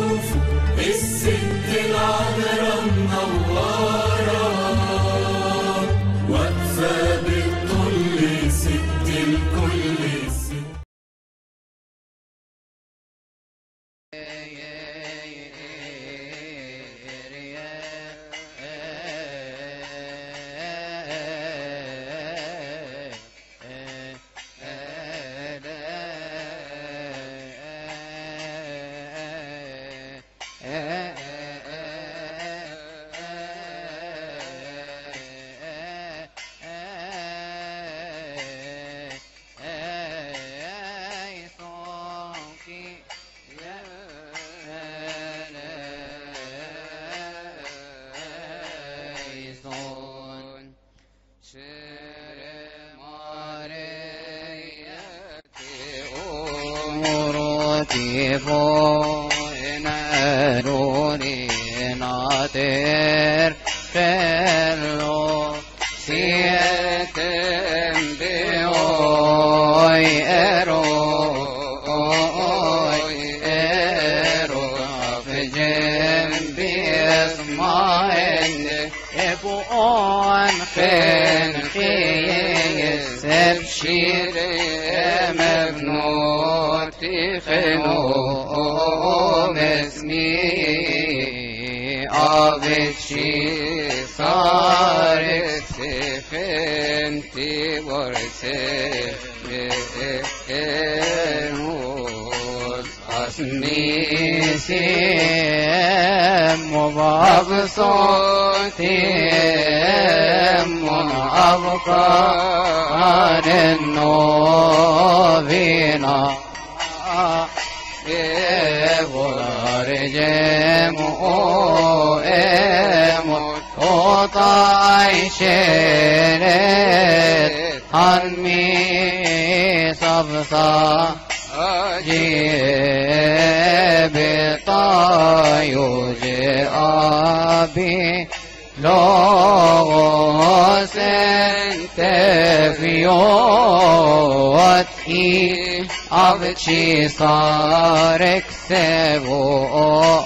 نشوفه الست العذراء منورة واقفة بالطل ست الكل ست Nader fellow Sietem beoi eroi ero Afjem bismaen Ebu on fen khiyes Ebshir mebnoti khenu اسمي أبتشي صارت سفنتي ورسفنوس أسمي سيم وبصوتي أبقى النوبينا ورجم ام وطاي شرت عنمي صبصا جيب طايو جابي لو سنت فيوتي أبتشي صارك سبو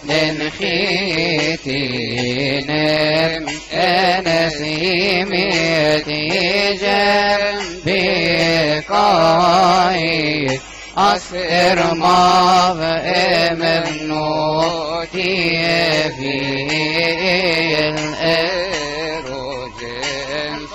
لنخيتينم أنا سيمتي جنبي قايد أسر ما بأمنوتي في الأروجين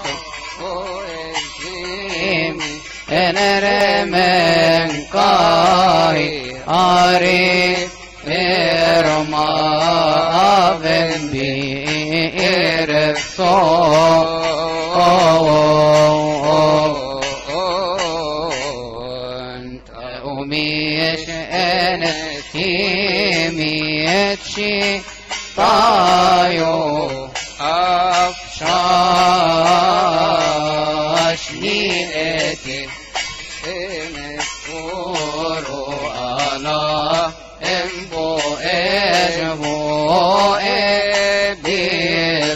أنا رمن قاي أري إرما بن بير الصون أميش أنا تيميتشي طايو أفشاش نيتي نذكر أنا إمبو إجبو إبي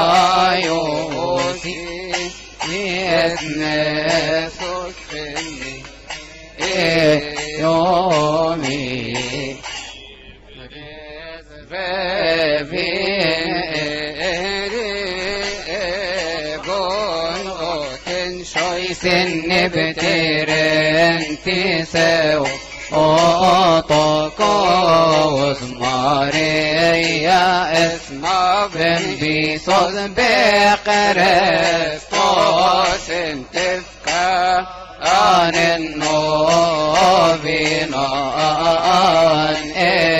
طايوتي يتنسك فيني يومي سن بترن تسو أطاقوس ماريا اسمع بن بيصوص بقرسطوس تفكى عن النوبين عن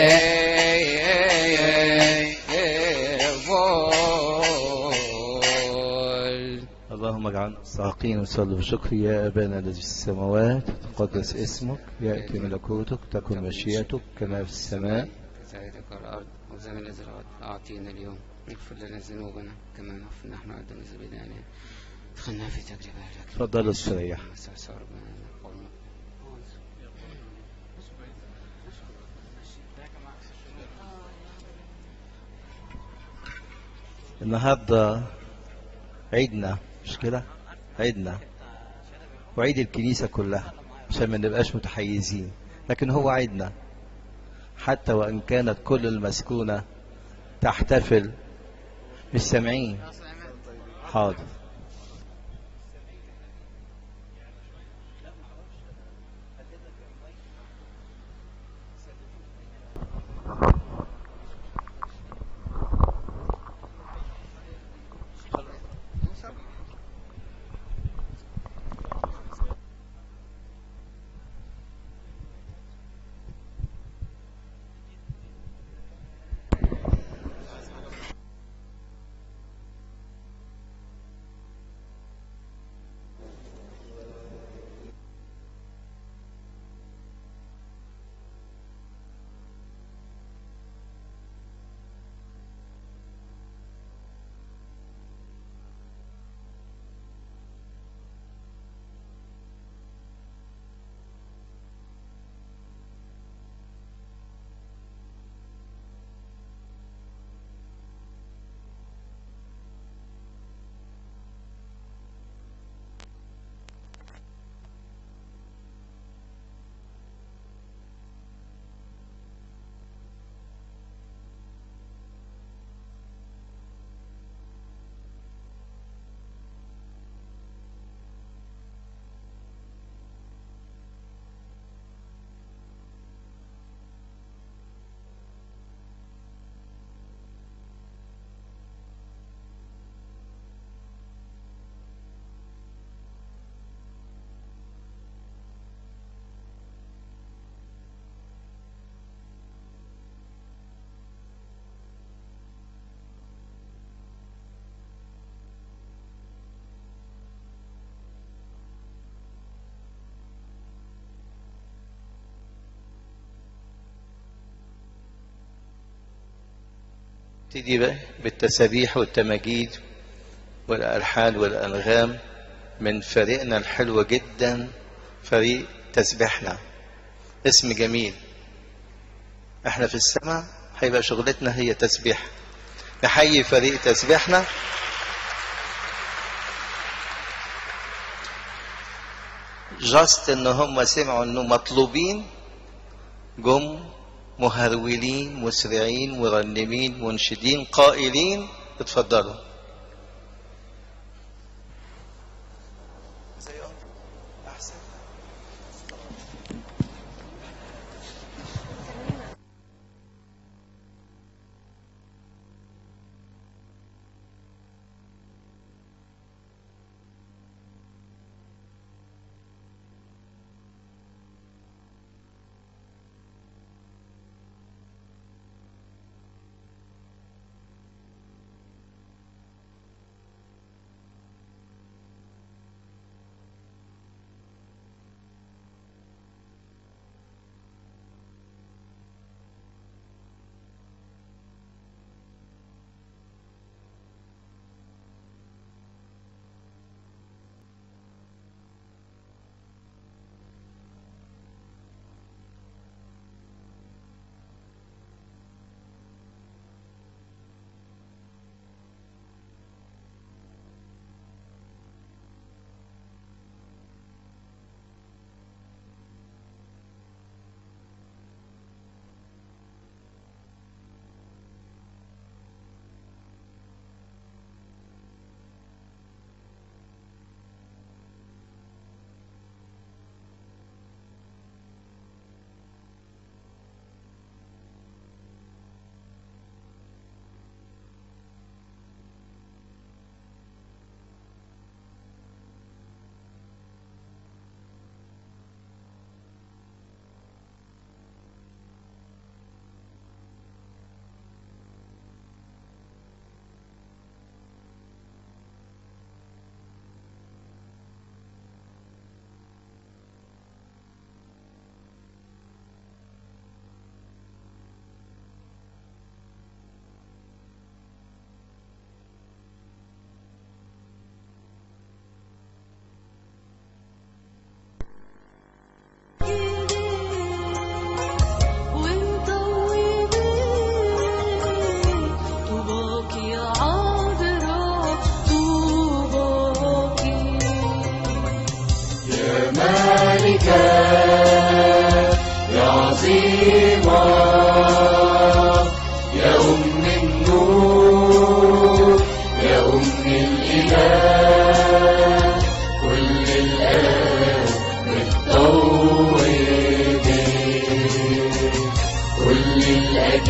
اللهم اجعلنا مستحقين وصلوا بشكر يا أبانا الذي في السماوات تقدس اسمك يأتي ملكوتك تكن مشيئتك كما في السماء كذلك الأرض وزمن الذي أعطينا اليوم اغفر لنا ذنوبنا كما نغفر نحن أيضا لذنوبنا ادخلنا في تجربة لك تفضلوا استريح مساء ربنا قولنا النهاردة عيدنا مش كده عيدنا وعيد الكنيسة كلها عشان ما نبقاش متحيزين لكن هو عيدنا حتى وإن كانت كل المسكونة تحتفل مش سامعين حاضر نبتدي بقى بالتسابيح والتماجيد والألحان والأنغام من فريقنا الحلو جدا فريق تسبيحنا اسم جميل احنا في السماء هيبقى شغلتنا هي تسبيح نحيي فريق تسبيحنا جاست ان هم سمعوا انه مطلوبين جم مهرولين مسرعين مرنمين منشدين قائلين اتفضلوا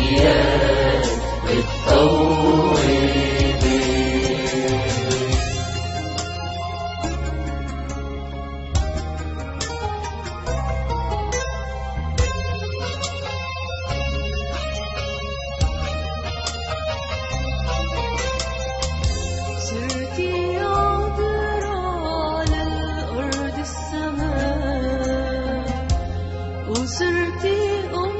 الأجيال بتطول صرتي عذرا على الأرض السماء وصرتي أم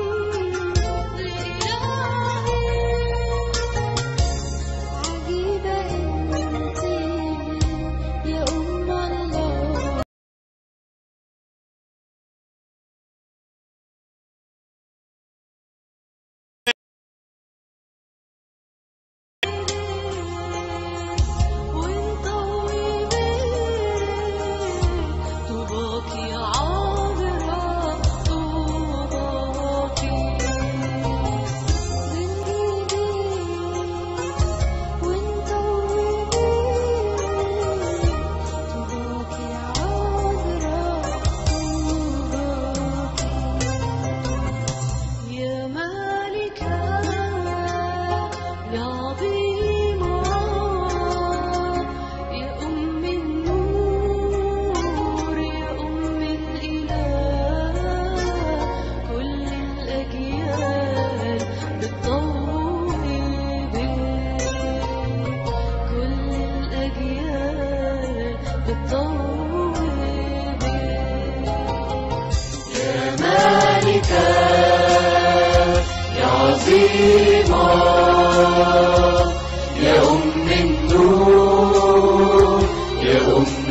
لإلهي عجيبة أنت يا أم الله وانطوي طوباكي عابرة طوباكي من ايدي وانطوي طوباكي عابرة طوباكي يا مالكة يا عظيمة يا أم النور يا أم الإله كل الأجيال بتطوي بك كل الأجيال بتطوي بك يا مالكة يا عظيمة يا أم النور يا أم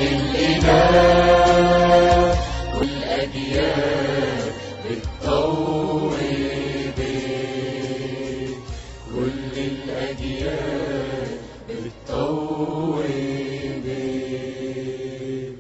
الإله والأجيال بتطوي بك كل الأجيال بتطوي بك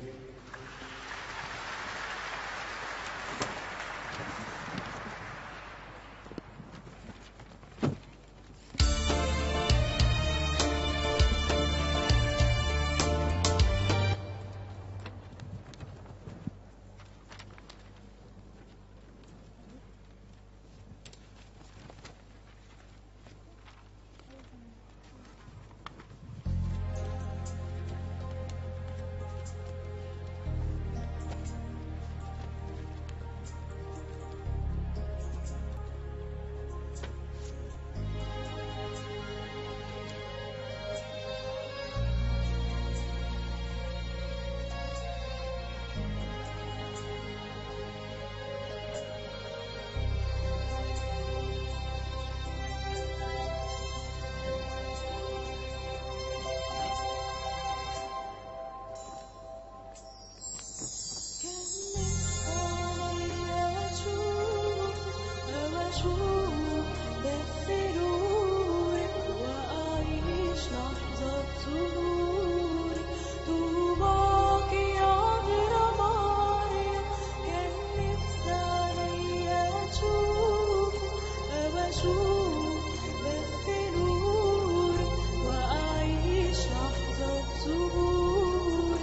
وأعيش لحظة ظهور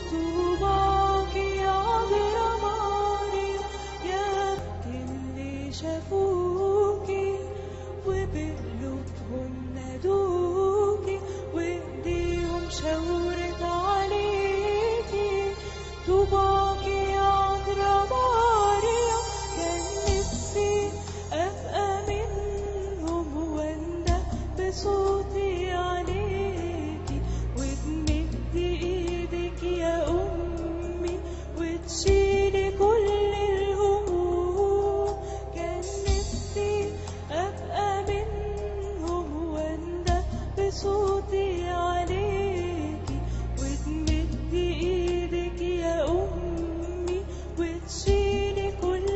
طوباك يا عذراء مريم يا اللي شافوكي وبقلوبهم نادوكي وايديهم شاورت عليكي طوباك يا عذراء مريم كان نفسي ابقى منهم واندى بصوتي عليكي وتمدي ايدك يا امي وتشيلي كل الهموم كان نفسي ابقى منهم واندى بصوتي عليكي وتمدي ايدك يا امي وتشيلي كل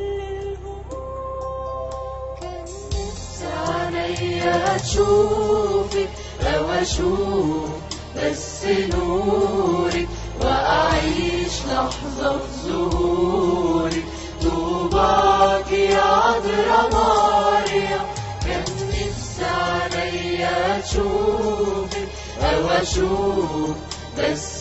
الهموم كان نفسي عليا تشوفك لو اشوف بس نورك واعيش لحظة في ظهورك طوباك يا عذراء مريم كان نفسي عليا تشوفك او اشوف بس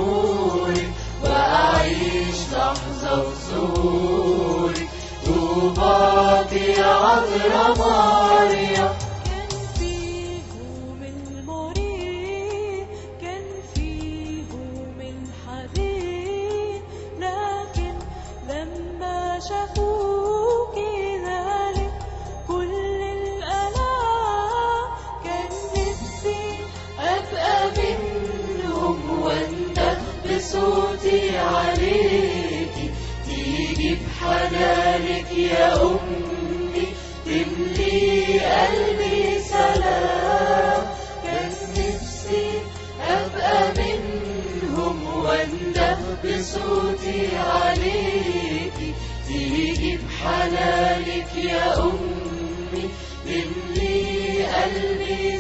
نورك واعيش لحظة في ظهورك طوباك طوباك يا عذراء مريم كان فيهم المريض كان فيهم الحزين لكن لما شافوك ذلك كل الألام كان نفسي أبقى منهم وانده بصوتي عليكي تيجي بحنانك يا أمي تملي قلبي سلام كان نفسي أبقى منهم وانده بصوتي عليكي تيجي بحنانك يا أمي تملي قلبي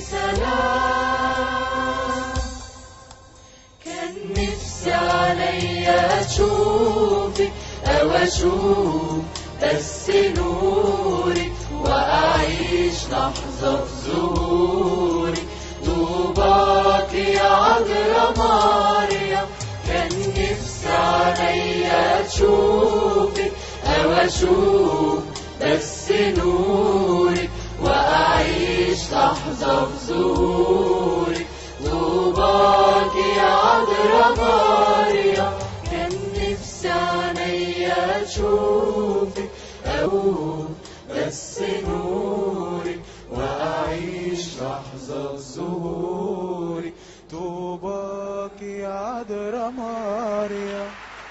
سلام كان نفسي عليا تشوفك أو أشوف بس نورك وأعيش لحظة في ظهورك طوباك يا عذراء مريم كان نفسي عليا تشوفك أو أشوف بس نورك وأعيش لحظة في ظهورك طوباك يا عذراء مريم كان نفسي عينيا تشوفك أقول بس نورك وأعيش لحظة في ظهورك طوباك يا عذراء مريم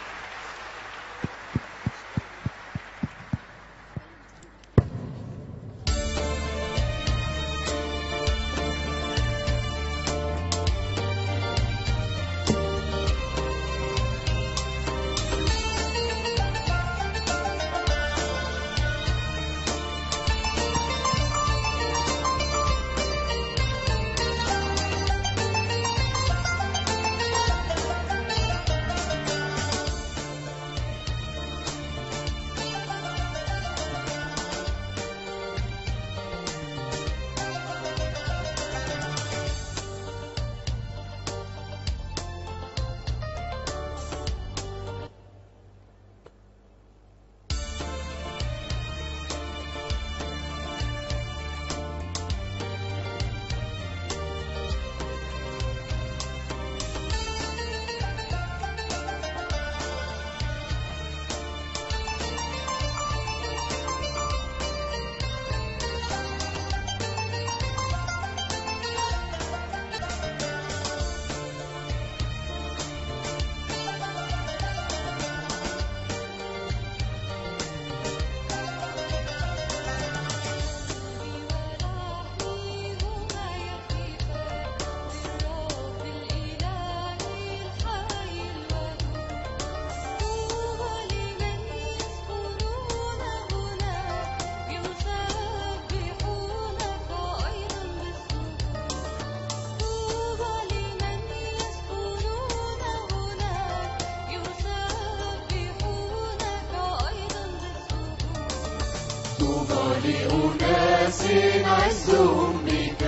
طوبى لأناس عزهم بك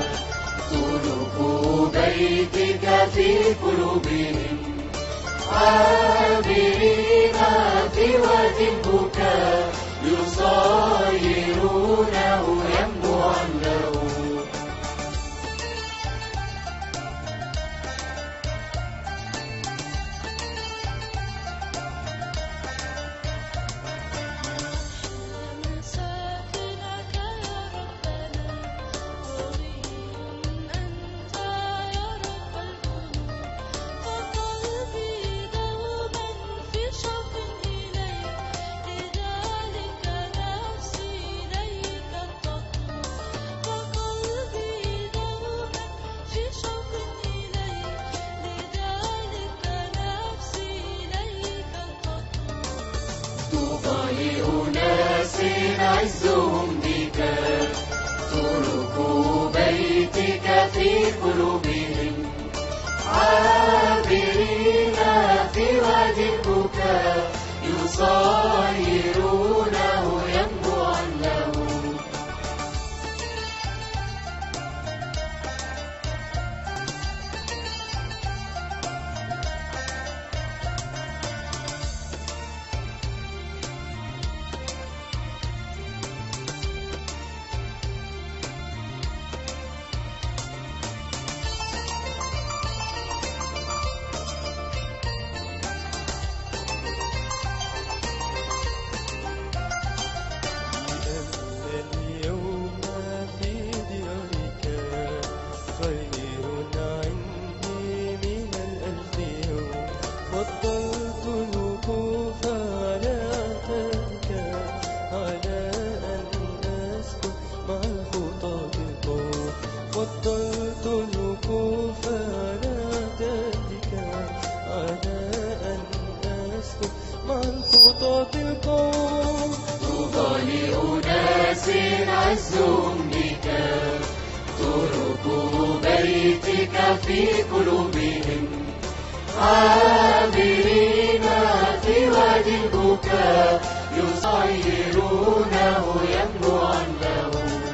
طرق بيتك في قلوبهم عابرين في وادي البكاء يصايرونه ينبوعا له ساكنك يا ربنا قوي أنت يا رب القلوب فقلبي دوما في شوق إليك لذلك نفسي إليك تطلب فقلبي دوما في شوق إليك لذلك نفسي إليك تطلب طوبى لأناس عزهم بك طرق بيتك في قلوبهم عابرين في وادي البكاء يصايرونه ينبوعا له بميتك في قلوبهم عابرين في وادي البكاء يصيرونه ينبوعا له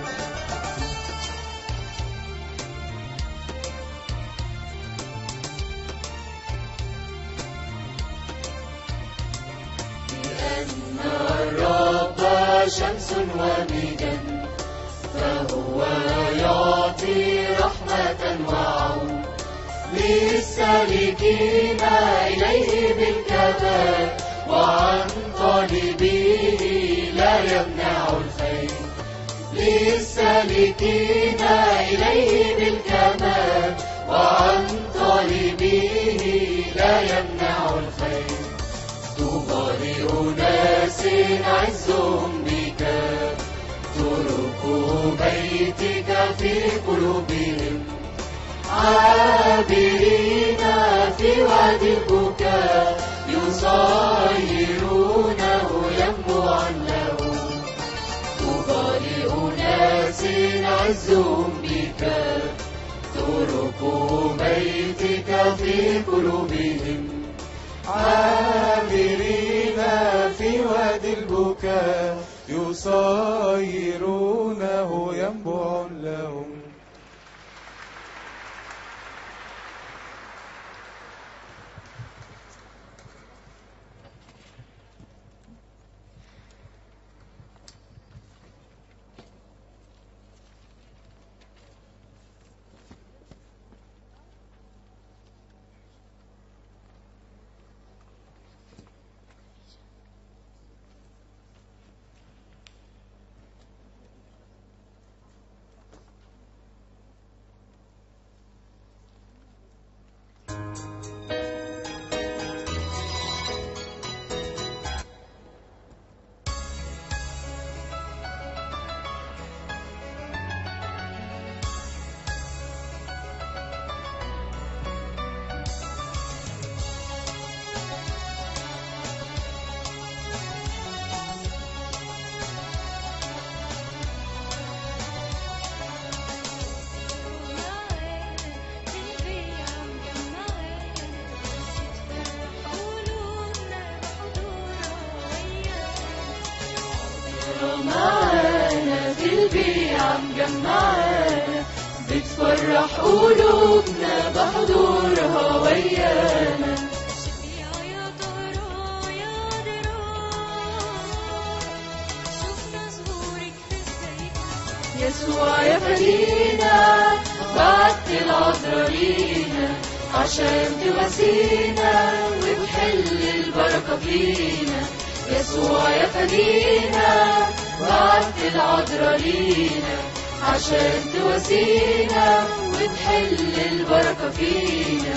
لأن الرب شمس ومجد فهو يعطي رحمة وعون للسالكين إليه بالكمال وعن طالبيه لا يمنع الخير للسالكين إليه بالكمال وعن طالبيه لا يمنع الخير طوبى لأناس عزهم بك تركوا بيتك في قلوبهم عابرين في وادي البكاء يصيرونه ينبوعا له طوبى لأناس عزهم بك تركوا بيتك في قلوبهم عابرين في وادي البكاء يصيرونه ينبع لهم معانا في البيع مجمعانا بتفرح قلوبنا بحضورها ويانا يسوع يا فدينا بعت العذراء لينا عشان تواسينا وتحل البركة فينا يسوع يا فدينا بعت العذراء لينا عشان تواسينا وتحل البركة فينا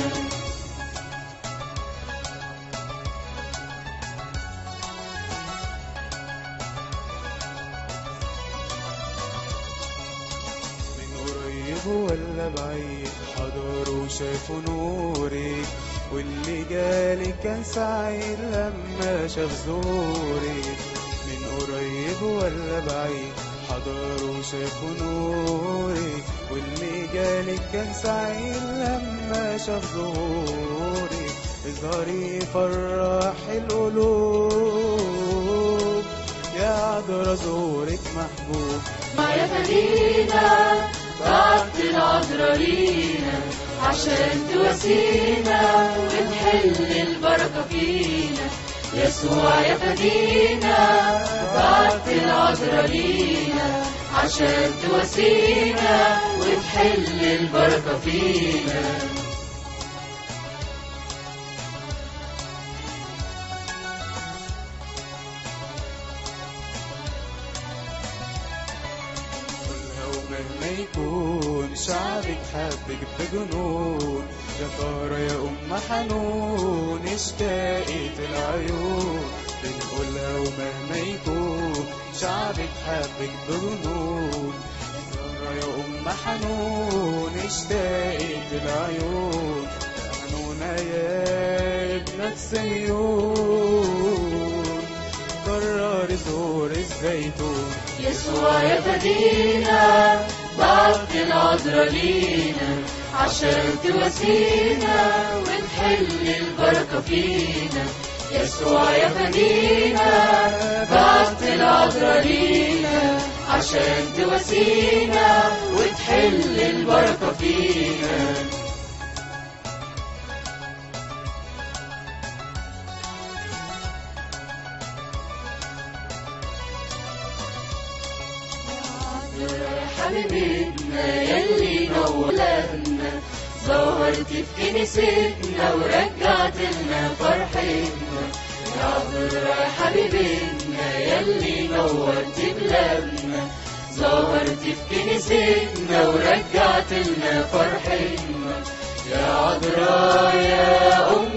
من قريب ولا بعيد حضروا شافوا نورك واللي جالي كان سعيد لما شاف زورك من قريب ولا بعيد حضروا شافوا نورك واللي جالي كان سعيد لما شاف زورك اظهري فرح القلوب يا عذرا زورك محبوب ما يا فدينا بعت العذراء لينا عشان تواسينا وتحل البركة فينا يسوع يا فدينا بعت العذراء لينا عشان تواسينا وتحل البركة فينا قولها ومهما يكون شعبك حبك بجنون يا ترى يا أم حنون اشتاقت العيون بنقولها ومهما يكون شعبك حبك بجنون يا ترى يا أم حنون اشتاقت العيون يا حنونة يا ابنة صهيون قرر زور الزيتون يسوع يا فدينا بعت العذراء لينا عشان تواسينا وتحل البركة فينا يسوع يا فدينا بعت العذراء لينا عشان تواسينا وتحل البركة فينا حبيبتنا يلي نورنا ظهرت في كنيستنا ورجعت لنا فرحتنا يا عذراء حبيبتنا يلي نورت بلادنا ظهرت في كنيستنا ورجعت لنا فرحتنا يا عذراء يا أم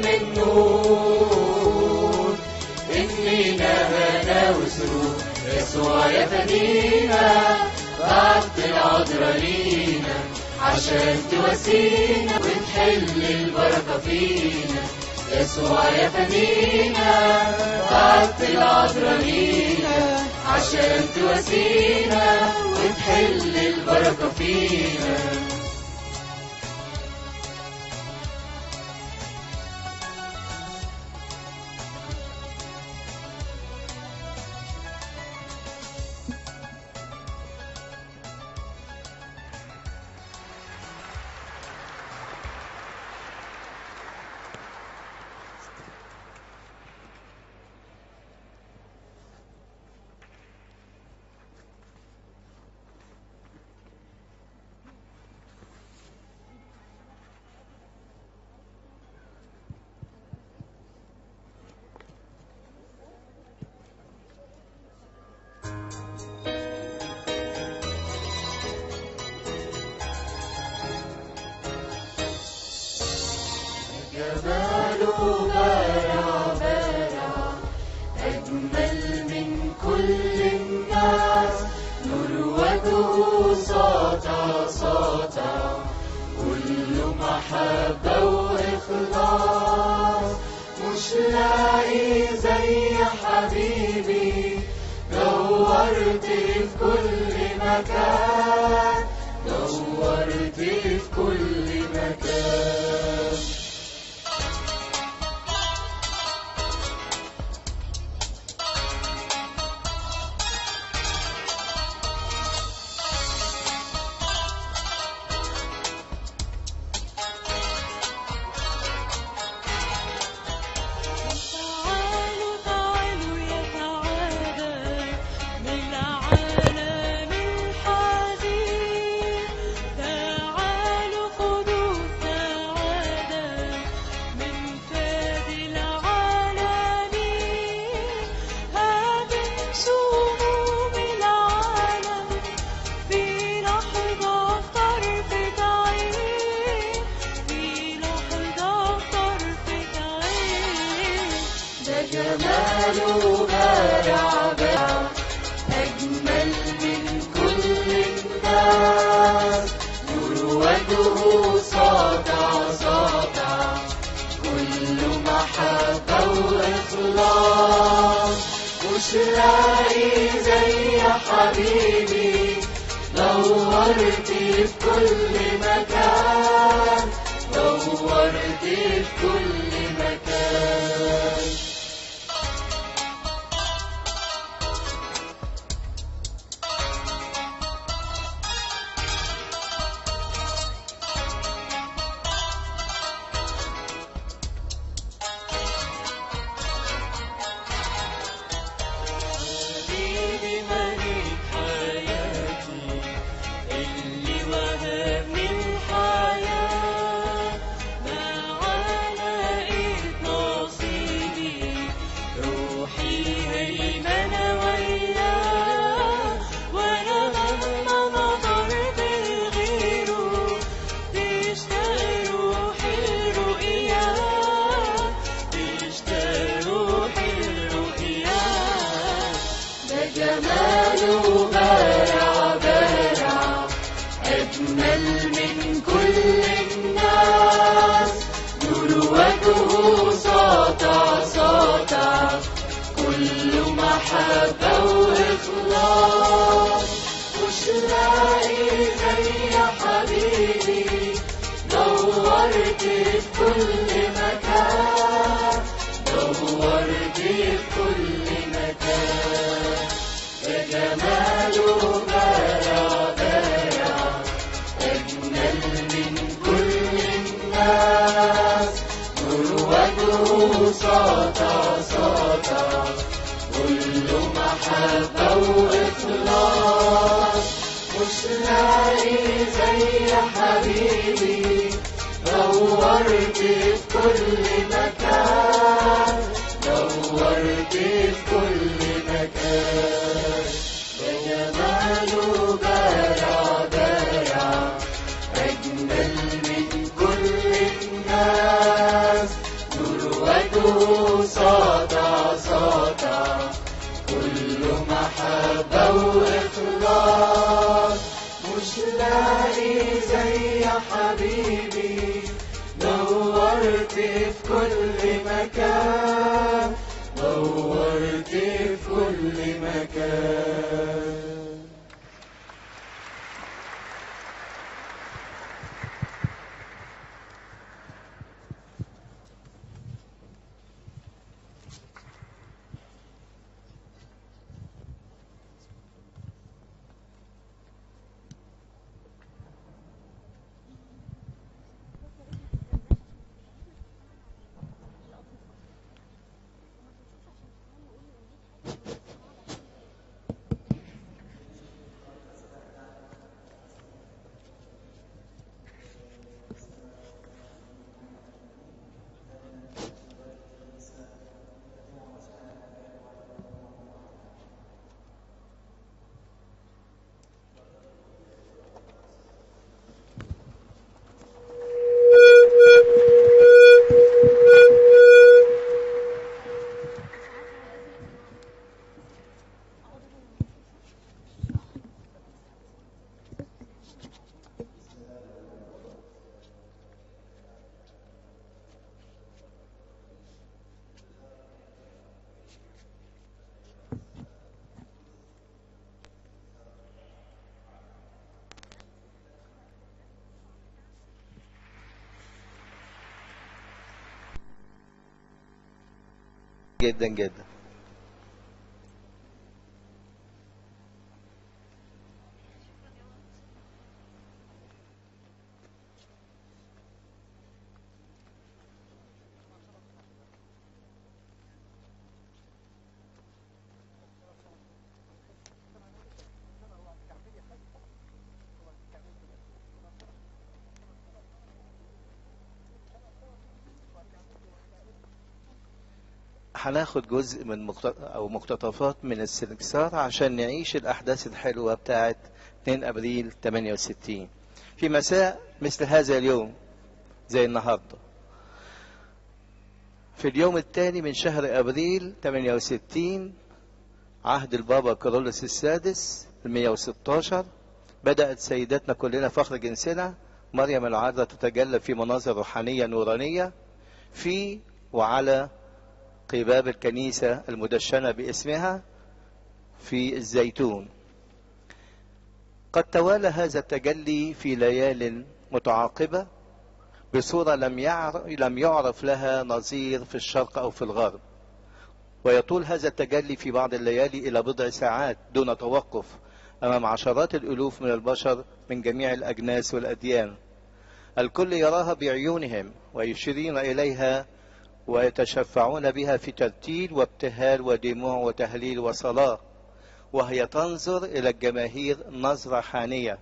النور إننا هنا وسرور يسوع يا فدينا بعت العذراء لينا عشان تواسينا وتحل البركة فينا يسوع يا فدينا بعت العذراء لينا عشان تواسينا وتحل البركة فينا جماله بارع بارع أجمل من كل الناس نور وجهه ساطع ساطع كله محبة وإخلاص مش لاقي زي حبيبي دورت في كل مكان دورت في كل مكان تعالوا تعالوا يا سعادة من العالم الحزين تعالوا خذوا السعادة من فادي العالمين هذه سموم العالم في لحظة طرفة عين في لحظة طرفة عين ده جماله بارع بارع أجمل من كل الناس نور وجهه ساطع ساطع كله محبة وإخلاص مش لاقي زي حبيبي دورت في كل مكان دورت في كل مكان حبيبي ملك حياتي اللي وهبني الحياة ما على ساطع ساطع كله محبة وإخلاص مش لاقي زي حبيبي دورت في كل مكان دورت في كل مكان ده جماله جارع جارع أجمل من كل الناس نور ساطع ساطع كله محبة وإخلاص مش لاقي زي حبيبي دورت في كل مكان دورت في كل مكان جدا جدا هناخد جزء من مقت... او مقتطفات من السنكسار عشان نعيش الاحداث الحلوه بتاعه 2 ابريل 68 في مساء مثل هذا اليوم زي النهارده في اليوم الثاني من شهر ابريل 68 عهد البابا كارولوس السادس 116 بدأت سيداتنا كلنا فخر جنسنا مريم العذراء تتجلى في مناظر روحانية نورانية في وعلى قباب الكنيسة المدشنة باسمها في الزيتون قد توالى هذا التجلي في ليال متعاقبة بصورة لم يعرف, لم يعرف لها نظير في الشرق أو في الغرب ويطول هذا التجلي في بعض الليالي إلى بضع ساعات دون توقف أمام عشرات الألوف من البشر من جميع الأجناس والأديان الكل يراها بعيونهم ويشيرون إليها ويتشفعون بها في ترتيل وابتهال ودموع وتهليل وصلاة وهي تنظر إلى الجماهير نظرة حانية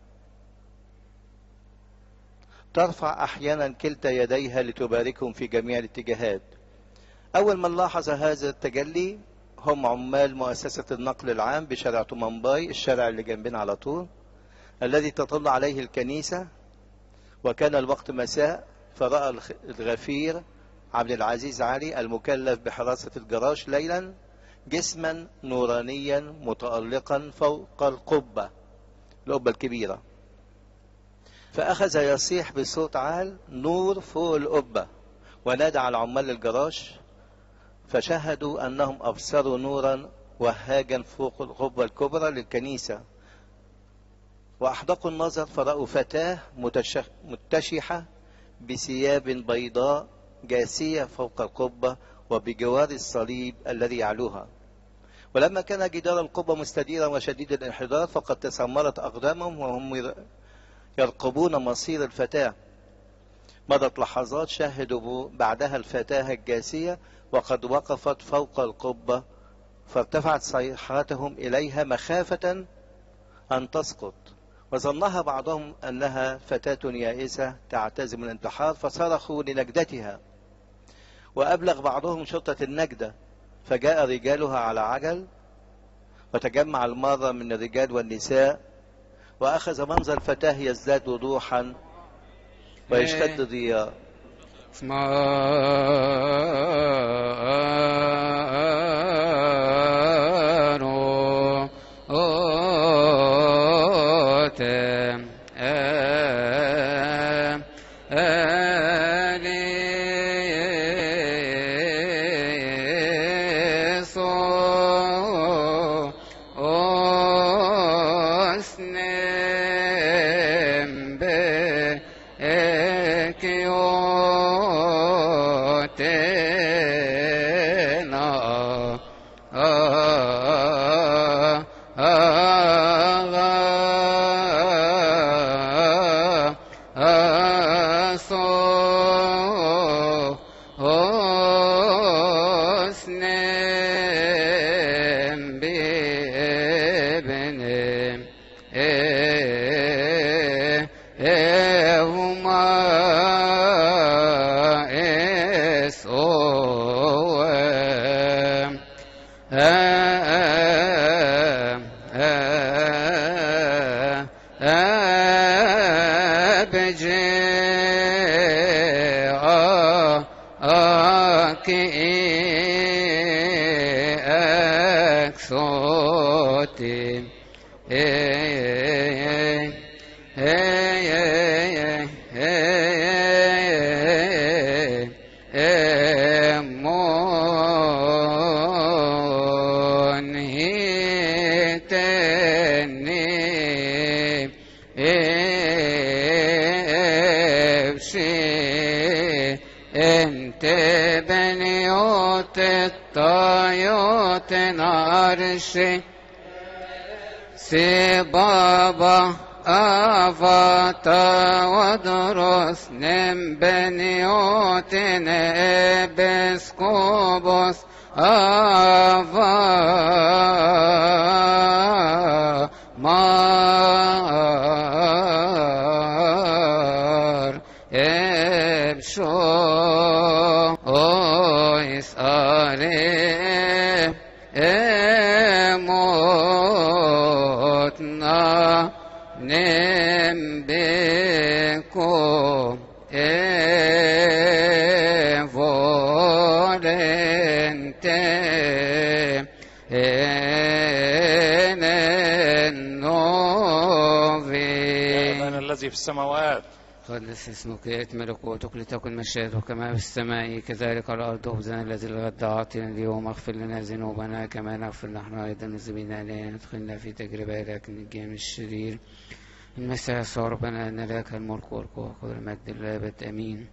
ترفع أحيانا كلتا يديها لتباركهم في جميع الاتجاهات أول من لاحظ هذا التجلي هم عمال مؤسسة النقل العام بشارع تومنباي الشارع اللي جنبنا على طول الذي تطل عليه الكنيسة وكان الوقت مساء فرأى الغفير عبد العزيز علي المكلف بحراسة الجراج ليلا جسما نورانيا متألقا فوق القبة القبة الكبيرة فأخذ يصيح بصوت عال نور فوق القبة ونادى على عمال الجراج فشهدوا أنهم أبصروا نورا وهاجا فوق القبة الكبرى للكنيسة وأحدقوا النظر فرأوا فتاة متشخ... متشحة بثياب بيضاء جاسية فوق القبة وبجوار الصليب الذي يعلوها ولما كان جدار القبة مستديرا وشديد الانحدار فقد تسمرت أقدامهم وهم يرقبون مصير الفتاة مضت لحظات شهدوا بعدها الفتاة الجاسية وقد وقفت فوق القبة فارتفعت صيحاتهم إليها مخافة أن تسقط وظنها بعضهم أنها فتاة يائسة تعتزم الانتحار فصرخوا لنجدتها وأبلغ بعضهم شرطة النجدة فجاء رجالها على عجل وتجمع المرة من الرجال والنساء وأخذ منظر الفتاة يزداد وضوحا ويشتد ضياء اسمارو اوتم ام اليسو اسنم بكيوتنا Oh, منهتني ابشي انت بنيوت الطيوت نارشي سي بابا أفاتا ودرس نم بنيوتن إبسكوبوس أفا مار ابشو اويس عليه اموتنا نمبكم evolente en النوفي أبانا الذي في السماوات قدس اسمك يأتي ملكوتك لتكن مشيئتك كما في السماء كذلك على الأرض خبزنا الذي الغد أعطنا اليوم اغفر لنا ذنوبنا كما نغفر نحن أيضا المذنبين لا ندخلنا في تجربة لكن نجي من الشرير المسيح يسوع ربنا أن لك الملك والقوة والمجد للأبد آمين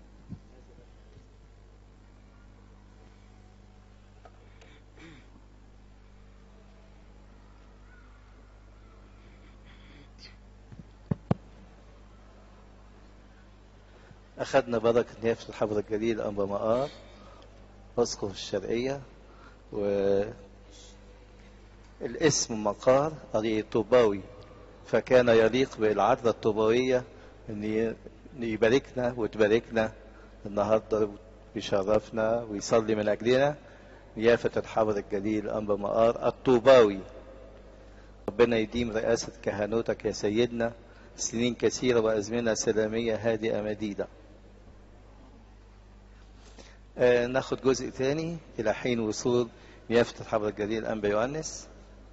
أخذنا بركة نيافة الحبر الجليل أنبا مقار أسقف الشرقية والاسم مقار قرية طوباوي فكان يليق بالعذراء الطوباوية أن ي- إن يباركنا وتباركنا النهاردة ويشرفنا ويصلي من أجلنا نيافة الحبر الجليل أنبا مقار الطوباوي ربنا يديم رئاسة كهنوتك يا سيدنا سنين كثيرة وأزمنة سلامية هادئة مديدة آه ناخد جزء تاني إلى حين وصول يافت الحبر الجليل أنبا يوحنس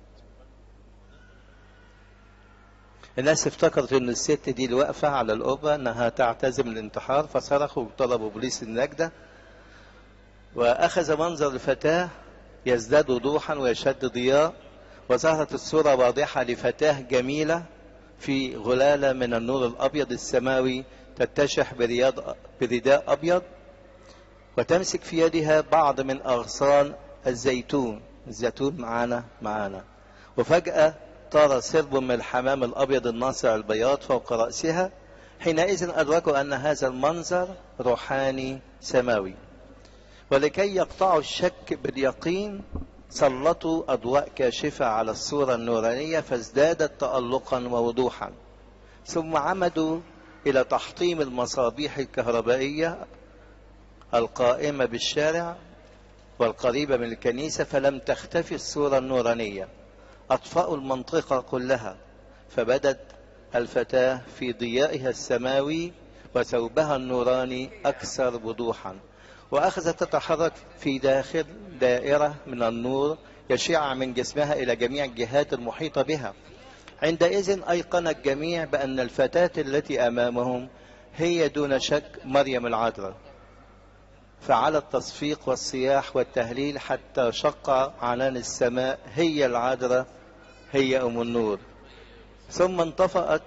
الناس افتكرت ان الست دي اللي واقفة على القبة انها تعتزم الانتحار فصرخوا وطلبوا بوليس النجدة واخذ منظر الفتاة يزداد وضوحا ويشد ضياء وظهرت الصورة واضحة لفتاة جميلة في غلالة من النور الأبيض السماوي تتشح برياض برداء أبيض وتمسك في يدها بعض من أغصان الزيتون الزيتون معانا معانا وفجأة طار سرب من الحمام الأبيض الناصع البياض فوق رأسها حينئذ أدركوا أن هذا المنظر روحاني سماوي ولكي يقطعوا الشك باليقين سلطوا أضواء كاشفة على الصورة النورانية فازدادت تألقا ووضوحا ثم عمدوا إلى تحطيم المصابيح الكهربائية القائمة بالشارع والقريبة من الكنيسة فلم تختفي الصورة النورانية أطفأوا المنطقة كلها فبدت الفتاة في ضيائها السماوي وثوبها النوراني أكثر وضوحا وأخذت تتحرك في داخل دائرة من النور يشع من جسمها إلى جميع الجهات المحيطة بها عندئذ أيقن الجميع بأن الفتاة التي أمامهم هي دون شك مريم العذراء فعلى التصفيق والصياح والتهليل حتى شق عنان السماء هي العذراء هي أم النور ثم انطفأت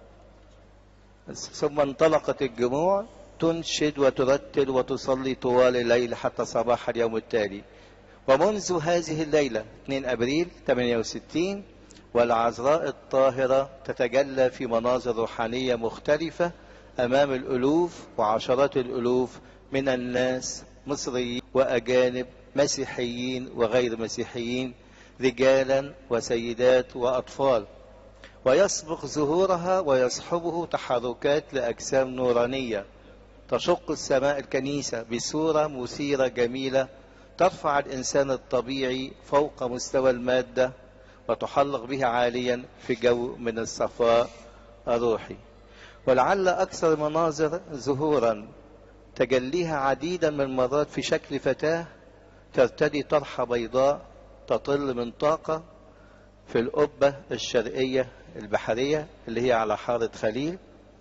ثم انطلقت الجموع تنشد وترتل وتصلي طوال الليل حتى صباح اليوم التالي ومنذ هذه الليلة 2 أبريل 68 والعذراء الطاهرة تتجلى في مناظر روحانية مختلفة أمام الألوف وعشرات الألوف من الناس مصريين وأجانب مسيحيين وغير مسيحيين رجالا وسيدات وأطفال ويسبق ظهورها ويصحبه تحركات لأجسام نورانية تشق السماء الكنيسة بصورة مثيرة جميلة ترفع الإنسان الطبيعي فوق مستوى المادة وتحلق به عاليا في جو من الصفاء الروحي ولعل أكثر المناظر ظهورا تجليها عديدا من المرات في شكل فتاة ترتدي طرحة بيضاء تطل من طاقة في القبة الشرقية البحرية اللي هي على حارة خليل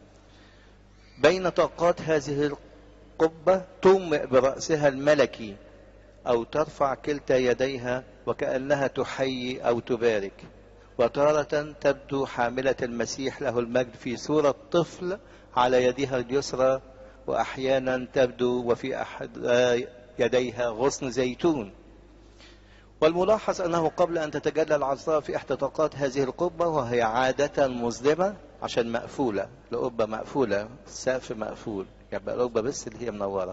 بين طاقات هذه القبة تومئ برأسها الملكي أو ترفع كلتا يديها وكأنها تحيي أو تبارك وتارة تبدو حاملة المسيح له المجد في صورة طفل على يدها اليسرى وأحيانا تبدو وفي أحد يديها غصن زيتون والملاحظ أنه قبل أن تتجلى العذراء في إحدى طاقات هذه القبة وهي عادة مظلمة عشان مقفولة القبة مقفولة السقف مقفول يبقى القبة بس اللي هي منورة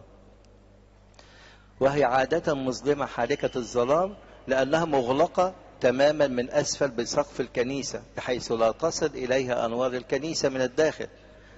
وهي عادة مظلمة حالكة الظلام لأنها مغلقة تماما من أسفل بسقف الكنيسة بحيث لا تصل إليها أنوار الكنيسة من الداخل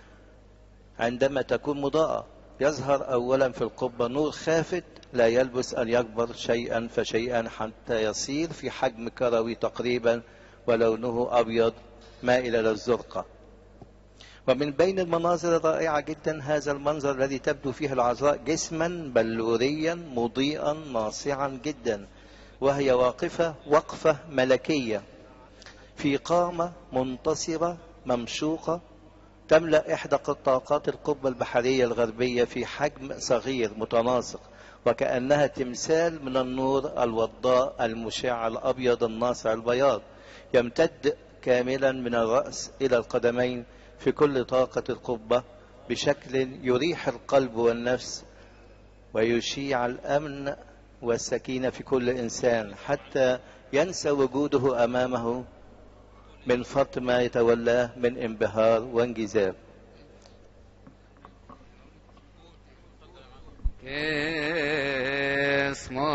عندما تكون مضاءة يظهر أولا في القبة نور خافت لا يلبس أن يكبر شيئا فشيئا حتى يصير في حجم كروي تقريبا ولونه أبيض مائل إلى الزرقة ومن بين المناظر الرائعة جدا هذا المنظر الذي تبدو فيه العذراء جسما بلوريا مضيئا ناصعا جدا وهي واقفة وقفة ملكية في قامة منتصبة ممشوقة تملأ إحدى طاقات القبة البحرية الغربية في حجم صغير متناسق وكأنها تمثال من النور الوضاء المشع الأبيض الناصع البياض يمتد كاملا من الرأس إلى القدمين في كل طاقة القبة بشكل يريح القلب والنفس ويشيع الأمن والسكينة في كل إنسان حتى ينسى وجوده أمامه من فرط ما يتولاه من انبهار وانجذاب اسمه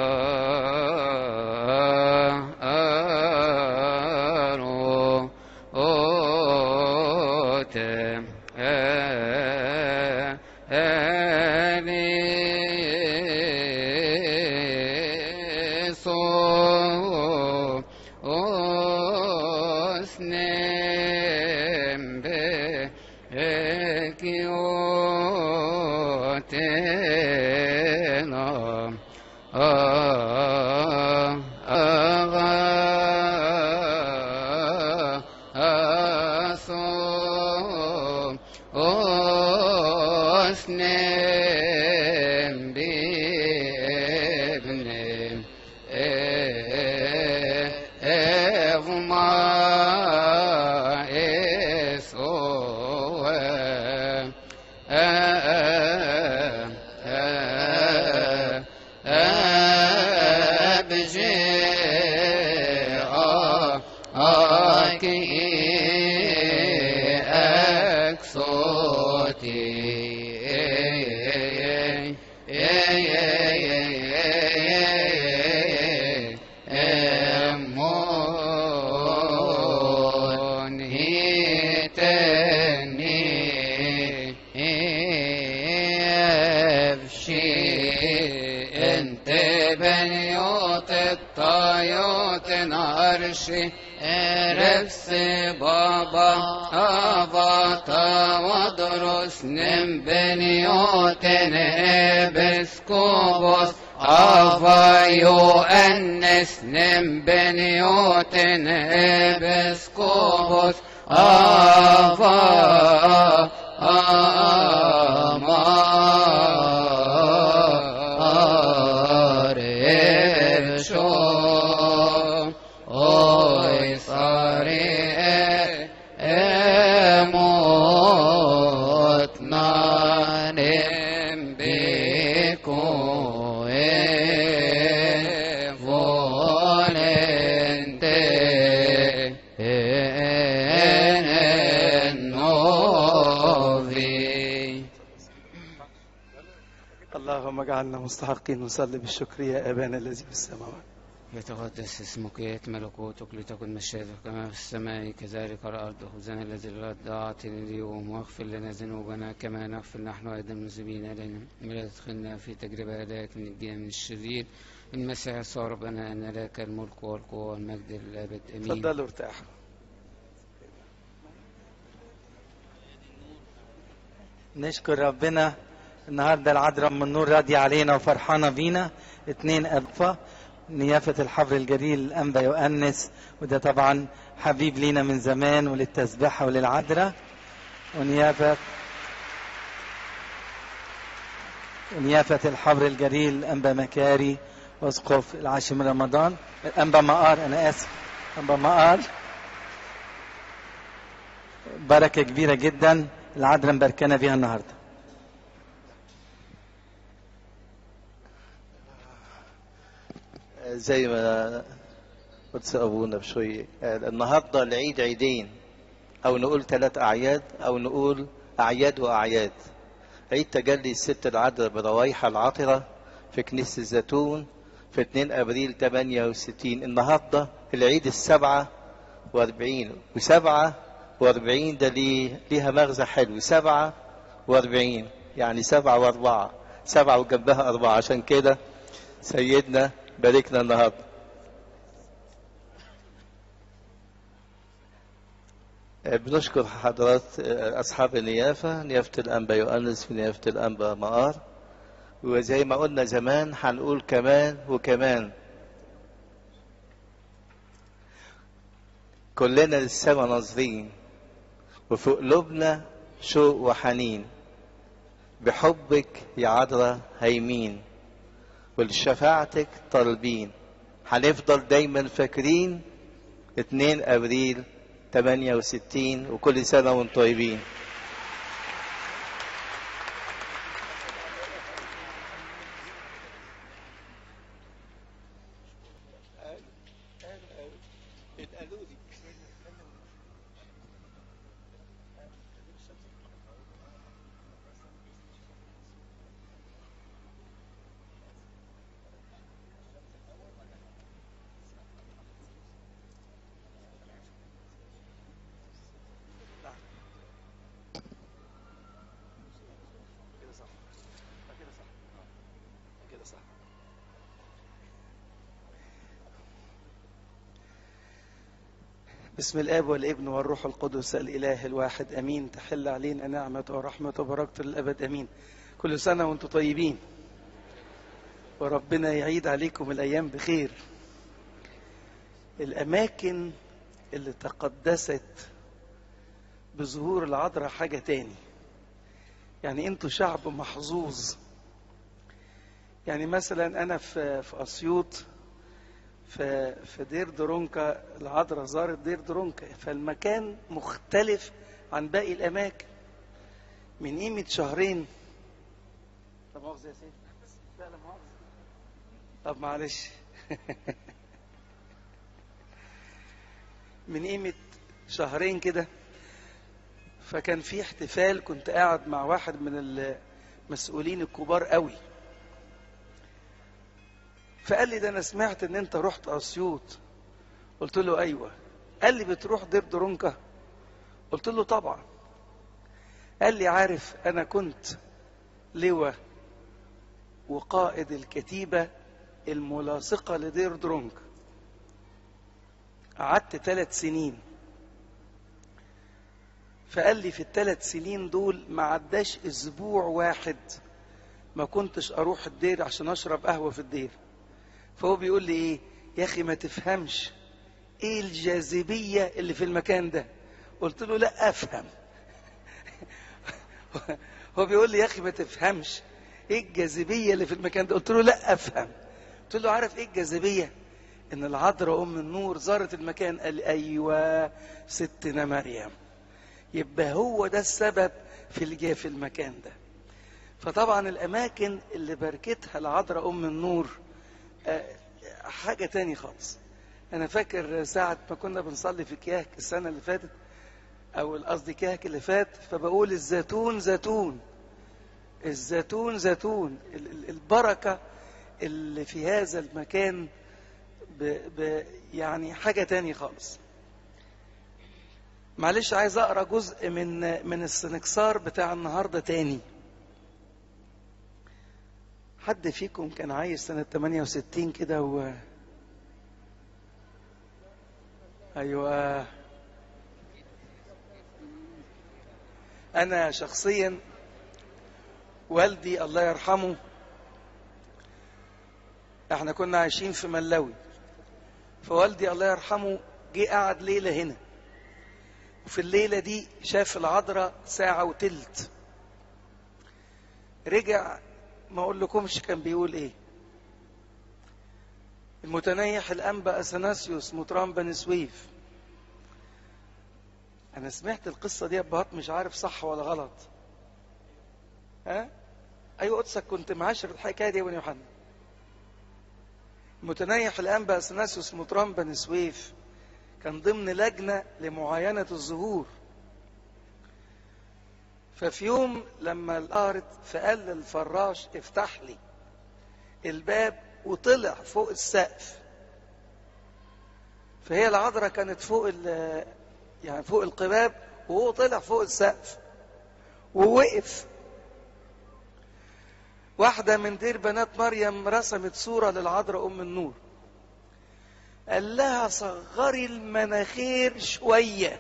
أرو أوت أليسو أسنم بكيوتنا أغاسو أسنم بابن إغما إسوه أبجي أكي أكسو انت بنيوت الطيوت نارشي رفس بابا أباطا ودرس نم بنيوت بسكوبوس أفا يؤنس نم بنيوت بسكوبوس أفا أمار شو Oy sari emot nanem beko e volente en novi اللهم اجعلنا مستحقين نصلي بالشكر يا ابانا الذي في السماوات يتقدس اسمك يأتي ملكوتك لتكن مشيئتك كما في السماء كذلك على الأرض خبزنا الذي لا أعطنا اليوم واغفر لنا ذنوبنا كما نغفر نحن أيضا المذنبين إلينا ولا تدخلنا في تجربة لكن نجينا من الشرير المسيح يسوع ربنا أن لك الملك والقوة والمجد للأبد آمين اتفضلوا ارتاحوا نشكر ربنا النهارده العذراء من النور راضية علينا وفرحانة بينا اتنين أبفة نيافة الحبر الجليل الأنبا يؤنس وده طبعا حبيب لينا من زمان وللتسبحة وللعذراء ونيافة ونيافة الحبر الجليل الأنبا مكاري أسقف العاشر من رمضان الأنبا مقار أنا آسف أنبا مقار بركة كبيرة جدا العذراء مباركانا بيها النهارده زي ما قدس ابونا بشويه قال النهارده العيد عيدين او نقول ثلاث اعياد او نقول اعياد واعياد عيد تجلي الست العذراء بروايح العطره في كنيسه الزيتون في 2 ابريل 68 النهارده العيد السبعه واربعين وسبعه واربعين ده ليه ليها مغزى حلو سبعه واربعين يعني سبعه واربعه سبعه وجنبها اربعه عشان كده سيدنا باركنا النهارده بنشكر حضرات أصحاب النيافة نيافة الأنبا يؤنس في نيافة الأنبا مقار وزي ما قلنا زمان هنقول كمان وكمان كلنا للسما ناظرين وفي قلوبنا شوق وحنين بحبك يا عذراء هيمين ولشفاعتك طالبين هنفضل دايما فاكرين 2 ابريل 68 وكل سنه وانتم طيبين بسم الاب والابن والروح القدس الاله الواحد امين تحل علينا نعمه ورحمه وبركه للابد امين كل سنه وانتم طيبين وربنا يعيد عليكم الايام بخير الاماكن اللي تقدست بظهور العذراء حاجه تاني يعني انتوا شعب محظوظ يعني مثلا انا في في اسيوط في في دير درونكا العذراء زارت دير درونكا فالمكان مختلف عن باقي الاماكن من قيمه شهرين طب مؤاخذه يا سيدي لا لا مؤاخذه طب معلش من قيمه شهرين كده فكان في احتفال كنت قاعد مع واحد من المسؤولين الكبار قوي فقال لي ده انا سمعت ان انت رحت اسيوط قلت له ايوه قال لي بتروح دير درونكا قلت له طبعا قال لي عارف انا كنت لواء وقائد الكتيبة الملاصقة لدير درونك قعدت ثلاث سنين فقال لي في الثلاث سنين دول ما عداش اسبوع واحد ما كنتش اروح الدير عشان اشرب قهوه في الدير فهو بيقول لي ايه يا اخي ما تفهمش ايه الجاذبيه اللي في المكان ده قلت له لا افهم هو بيقول لي يا اخي ما تفهمش ايه الجاذبيه اللي في المكان ده قلت له لا افهم قلت له عارف ايه الجاذبيه ان العذراء ام النور زارت المكان قال لي ايوه ستنا مريم يبقى هو ده السبب في الجا في المكان ده فطبعا الاماكن اللي باركتها العذراء ام النور آه، حاجه تاني خالص انا فاكر ساعه ما كنا بنصلي في كياك السنه اللي فاتت او قصدي كياك اللي فات فبقول الزيتون زيتون الزيتون زيتون ال- ال- البركه اللي في هذا المكان ب ب يعني حاجه تاني خالص معلش عايز اقرا جزء من من السنكسار بتاع النهارده تاني حد فيكم كان عايش سنة 68 كده و أيوة أنا شخصيا والدي الله يرحمه احنا كنا عايشين في ملاوي فوالدي الله يرحمه جه قعد ليلة هنا وفي الليلة دي شاف العذراء ساعة وتلت رجع ما اقول لكمش كان بيقول ايه المتنيح الانبا اثناسيوس مطران بني سويف انا سمعت القصه دي ابهات مش عارف صح ولا غلط ها ايوه قدسك كنت معاشر الحكايه دي يا ابن يوحنا المتنيح الانبا اثناسيوس مطران بني سويف كان ضمن لجنه لمعاينه الزهور ففي يوم لما القارت فقال للفراش افتح لي الباب وطلع فوق السقف فهي العذراء كانت فوق ال- يعني فوق القباب وهو طلع فوق السقف ووقف واحدة من دير بنات مريم رسمت صورة للعذراء أم النور قال لها صغري المناخير شويه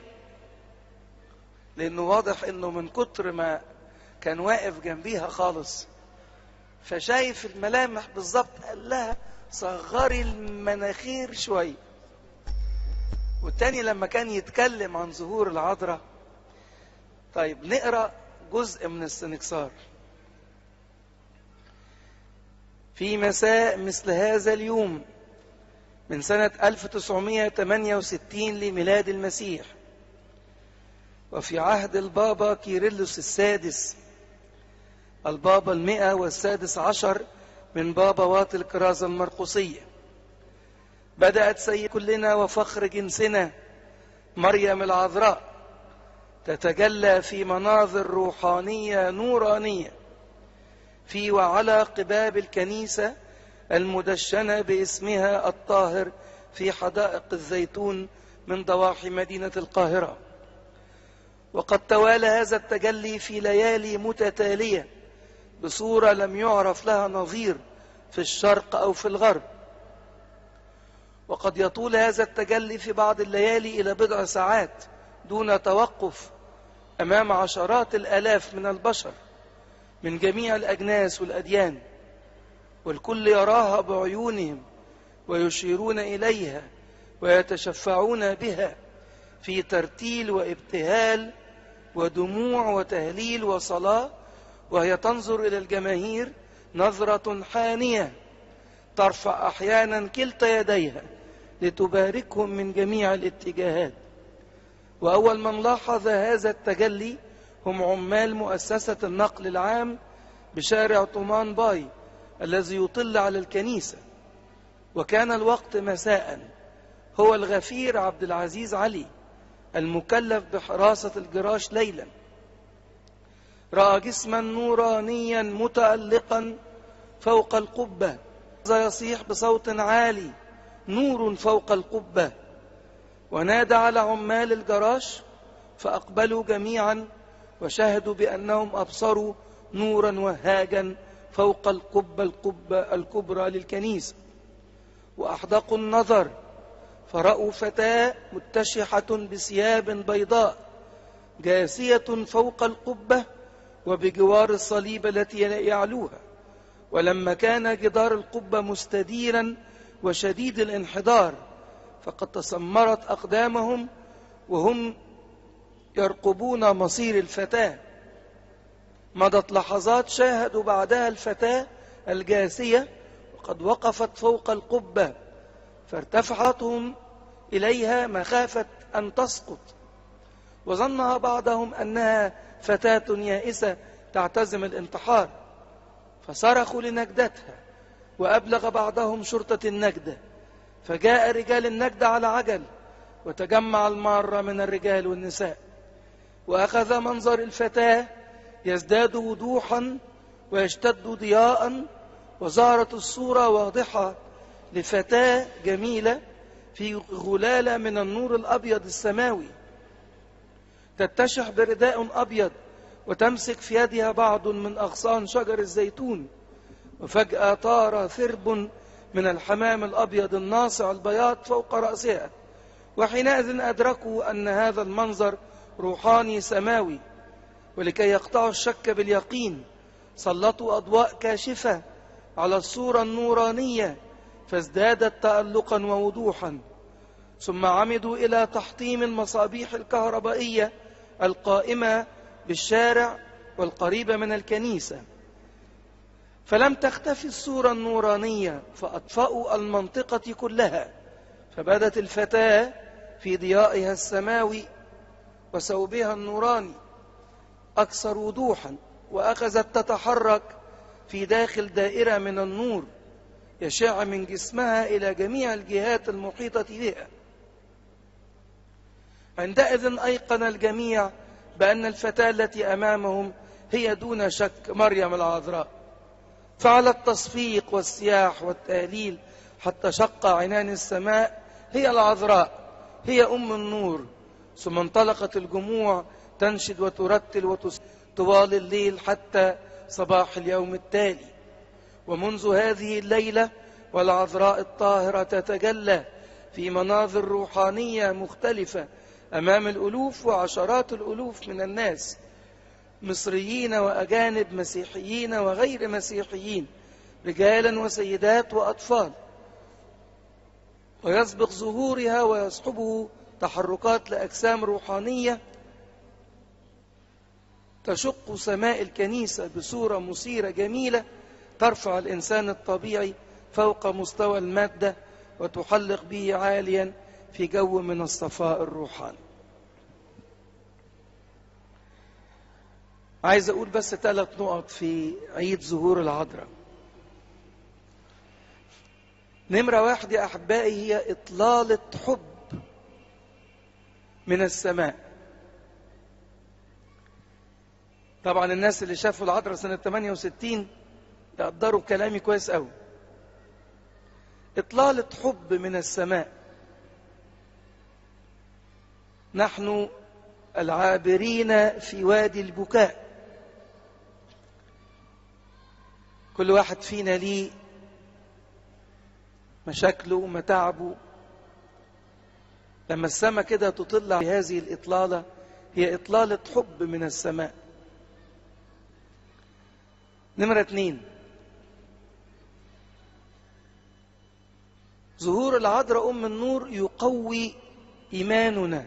لانه واضح انه من كتر ما كان واقف جنبيها خالص فشايف الملامح بالظبط قال لها صغري المناخير شويه والتاني لما كان يتكلم عن ظهور العذراء طيب نقرا جزء من السنكسار في مساء مثل هذا اليوم من سنة 1968 لميلاد المسيح وفي عهد البابا كيرلس السادس البابا المئة والسادس عشر من بابوات الكرازة المرقسية بدأت سيد كلنا وفخر جنسنا مريم العذراء تتجلى في مناظر روحانية نورانية في وعلى قباب الكنيسة المدشنة باسمها الطاهر في حدائق الزيتون من ضواحي مدينة القاهرة وقد توالى هذا التجلي في ليالي متتالية بصورة لم يعرف لها نظير في الشرق أو في الغرب وقد يطول هذا التجلي في بعض الليالي إلى بضع ساعات دون توقف أمام عشرات الآلاف من البشر من جميع الأجناس والأديان والكل يراها بعيونهم ويشيرون إليها ويتشفعون بها في ترتيل وابتهال ودموع وتهليل وصلاة وهي تنظر إلى الجماهير نظرة حانية ترفع أحيانا كلتا يديها لتباركهم من جميع الاتجاهات وأول من لاحظ هذا التجلي هم عمال مؤسسة النقل العام بشارع طومان باي الذي يطل على الكنيسة وكان الوقت مساء هو الغفير عبد العزيز علي المكلف بحراسة الجراش ليلا رأى جسما نورانيا متألقا فوق القبة يصيح بصوت عالي نور فوق القبة ونادى على عمال الجراش فأقبلوا جميعا وشهدوا بأنهم أبصروا نورا وهاجا فوق القبة القبة الكبرى للكنيسة وأحدقوا النظر فرأوا فتاة متشحة بثياب بيضاء جاسية فوق القبة وبجوار الصليب التي يعلوها ولما كان جدار القبة مستديرا وشديد الانحدار فقد تسمرت أقدامهم وهم يرقبون مصير الفتاة مضت لحظات شاهدوا بعدها الفتاة الجاسية وقد وقفت فوق القبة فارتفعتهم إليها مخافة أن تسقط وظنها بعضهم أنها فتاة يائسة تعتزم الانتحار فصرخوا لنجدتها وأبلغ بعضهم شرطة النجدة فجاء رجال النجدة على عجل وتجمع المارة من الرجال والنساء وأخذ منظر الفتاة يزداد وضوحا ويشتد ضياء وظهرت الصورة واضحة لفتاة جميلة في غلالة من النور الأبيض السماوي تتشح برداء أبيض وتمسك في يدها بعض من أغصان شجر الزيتون وفجأة طار ثرب من الحمام الأبيض الناصع البياض فوق رأسها وحينئذ أدركوا أن هذا المنظر روحاني سماوي ولكي يقطعوا الشك باليقين سلطوا أضواء كاشفة على الصورة النورانية فازدادت تألقا ووضوحا ثم عمدوا إلى تحطيم المصابيح الكهربائية القائمة بالشارع والقريبة من الكنيسة فلم تختفي الصورة النورانية فأطفأوا المنطقة كلها فبدت الفتاة في ضيائها السماوي وثوبها النوراني أكثر وضوحا وأخذت تتحرك في داخل دائرة من النور يشع من جسمها إلى جميع الجهات المحيطة بها عندئذ أيقن الجميع بأن الفتاة التي أمامهم هي دون شك مريم العذراء فعلى التصفيق والسياح والتهليل حتى شق عنان السماء هي العذراء هي أم النور ثم انطلقت الجموع تنشد وترتل وتس... طوال الليل حتى صباح اليوم التالي ومنذ هذه الليلة والعذراء الطاهرة تتجلى في مناظر روحانية مختلفة أمام الألوف وعشرات الألوف من الناس مصريين وأجانب مسيحيين وغير مسيحيين رجالا وسيدات وأطفال ويسبق ظهورها ويصحبه تحركات لأجسام روحانية تشق سماء الكنيسة بصورة مثيرة جميلة ترفع الإنسان الطبيعي فوق مستوى المادة وتحلق به عاليا في جو من الصفاء الروحاني عايز أقول بس ثلاث نقط في عيد ظهور العذراء نمرة واحد يا أحبائي هي إطلالة حب من السماء طبعا الناس اللي شافوا العذراء سنة 68 يقدروا كلامي كويس قوي إطلالة حب من السماء نحن العابرين في وادي البكاء كل واحد فينا ليه مشاكله ومتاعبه لما السماء كده تطل بهذه الإطلالة هي إطلالة حب من السماء نمرة اتنين ظهور العذراء أم النور يقوي إيماننا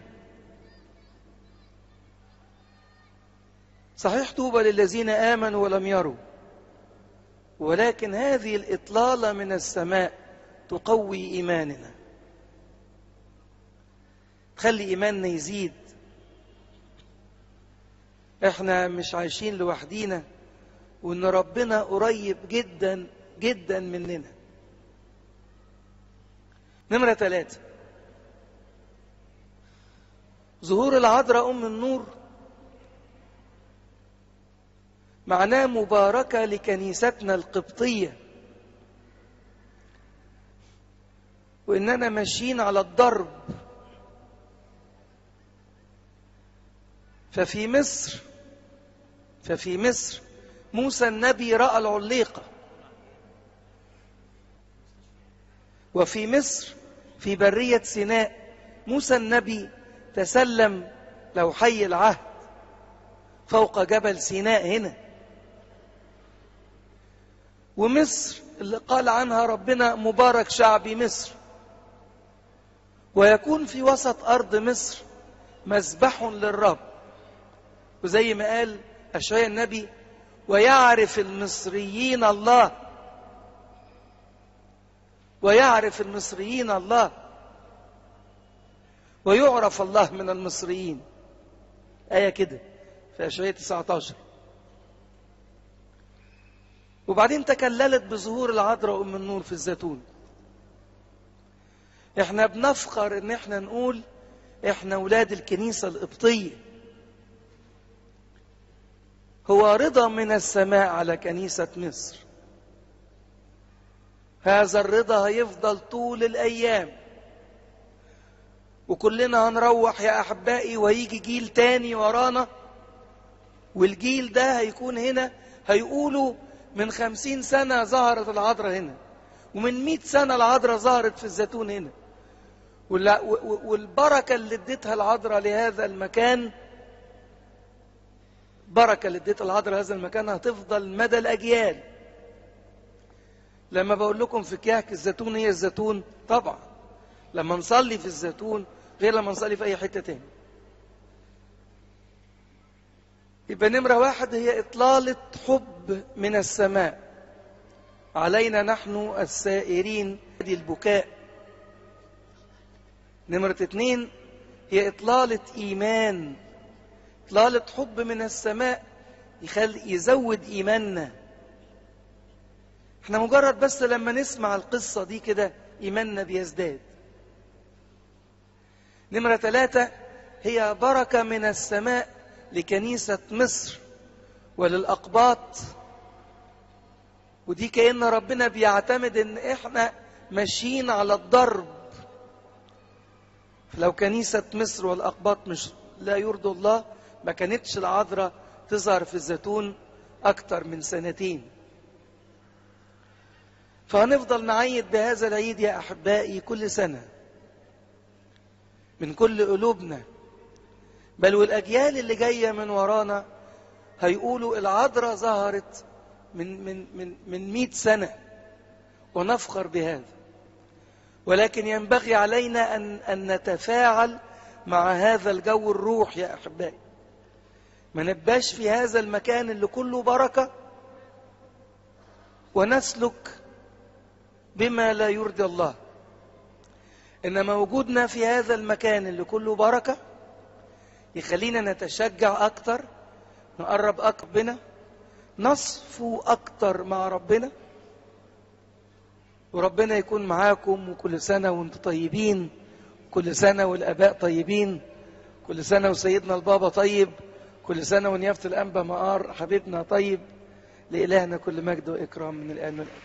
صحيح طوبى للذين آمنوا ولم يروا ولكن هذه الإطلالة من السماء تقوي إيماننا تخلي إيماننا يزيد احنا مش عايشين لوحدينا وان ربنا قريب جدا جدا مننا نمرة ثلاثة ظهور العذراء أم النور معناه مباركة لكنيستنا القبطية وإننا ماشيين على الضرب ففي مصر ففي مصر موسى النبي رأى العليقة وفي مصر في برية سيناء موسى النبي تسلم لوحي العهد فوق جبل سيناء هنا ومصر اللي قال عنها ربنا مبارك شعبي مصر ويكون في وسط أرض مصر مذبح للرب وزي ما قال أشعياء النبي ويعرف المصريين الله ويعرف المصريين الله ويعرف الله من المصريين آية كده في أشعياء 19 وبعدين تكللت بظهور العذراء أم النور في الزيتون احنا بنفخر ان احنا نقول احنا ولاد الكنيسة القبطية هو رضا من السماء على كنيسة مصر هذا الرضا هيفضل طول الأيام وكلنا هنروح يا أحبائي وهيجي جيل تاني ورانا والجيل ده هيكون هنا هيقولوا من خمسين سنة ظهرت العذراء هنا ومن مئة سنة العذراء ظهرت في الزيتون هنا ولا- و- و- والبركة اللي اديتها العذراء لهذا المكان بركة اللي اديتها العذراء لهذا المكان هتفضل مدى الأجيال لما بقول لكم في كياك الزيتون هي الزيتون طبعا لما نصلي في الزيتون غير لما نصلي في أي حتة تاني يبقى نمرة واحد هي إطلالة حب من السماء علينا نحن السائرين هذه البكاء نمرة اتنين هي إطلالة إيمان إطلالة حب من السماء يخلي يزود إيماننا احنا مجرد بس لما نسمع القصة دي كده إيماننا بيزداد نمرة ثلاثة هي بركة من السماء لكنيسة مصر وللأقباط ودي كأن ربنا بيعتمد ان احنا ماشيين على الضرب لو كنيسة مصر والأقباط مش لا يرضوا الله ما كانتش العذراء تظهر في الزيتون أكتر من سنتين فهنفضل نعيد بهذا العيد يا أحبائي كل سنة من كل قلوبنا بل والأجيال اللي جاية من ورانا هيقولوا العذراء ظهرت من من من من 100 سنة ونفخر بهذا ولكن ينبغي علينا أن أن نتفاعل مع هذا الجو الروح يا أحبائي ما نبقاش في هذا المكان اللي كله بركة ونسلك بما لا يرضي الله إنما وجودنا في هذا المكان اللي كله بركة يخلينا نتشجع أكتر نقرب أكتر بنا نصفو أكتر مع ربنا وربنا يكون معاكم وكل سنة وانتم طيبين كل سنة والآباء طيبين كل سنة وسيدنا البابا طيب كل سنة ونيافة الأنبا مقار حبيبنا طيب لإلهنا كل مجد وإكرام من الآن والأبد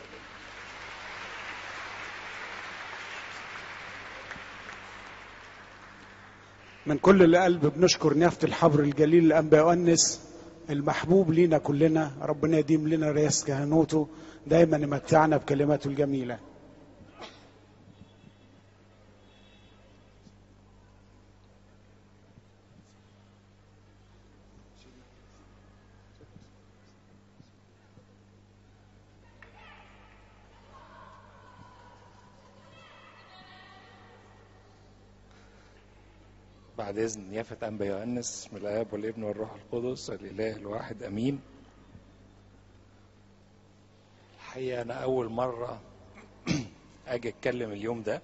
من كل القلب بنشكر نيافة الحبر الجليل الأنبا يؤنس المحبوب لينا كلنا ربنا يديم لنا رئيس كهنوته دايما يمتعنا بكلماته الجميلة بعد إذن نيافة أنبا يؤنس من الآب والابن والروح القدس الإله الواحد أمين الحقيقة أنا أول مرة أجي أتكلم اليوم ده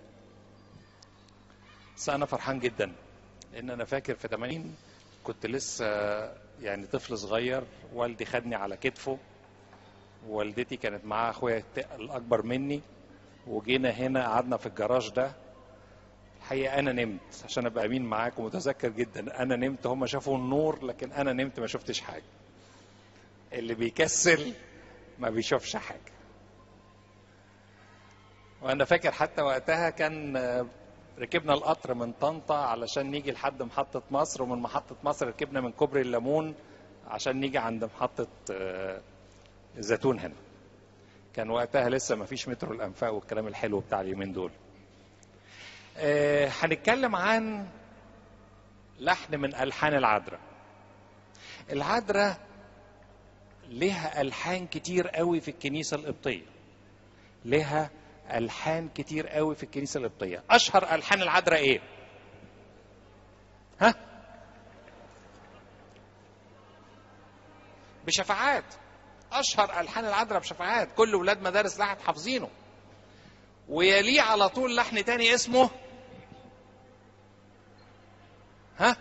بس أنا فرحان جدا لأن أنا فاكر في 80 كنت لسه يعني طفل صغير والدي خدني على كتفه والدتي كانت معاها أخويا الت- الأكبر مني وجينا هنا قعدنا في الجراج ده الحقيقه انا نمت عشان ابقى امين معاكم متذكر جدا انا نمت هم شافوا النور لكن انا نمت ما شفتش حاجه اللي بيكسل ما بيشوفش حاجه وانا فاكر حتى وقتها كان آه، ركبنا القطر من طنطا علشان نيجي لحد محطة مصر ومن محطة مصر ركبنا من كوبري الليمون عشان نيجي عند محطة آه، الزيتون هنا كان وقتها لسه ما فيش مترو الأنفاق والكلام الحلو بتاع اليومين دول آه، هنتكلم عن لحن من ألحان العذراء العذراء لها ألحان كتير قوي في الكنيسة القبطية لها ألحان كتير قوي في الكنيسة القبطية أشهر ألحان العذراء إيه؟ ها؟ بشفاعات أشهر ألحان العذراء بشفاعات كل ولاد مدارس لحن حافظينه ويليه على طول لحن تاني اسمه ها؟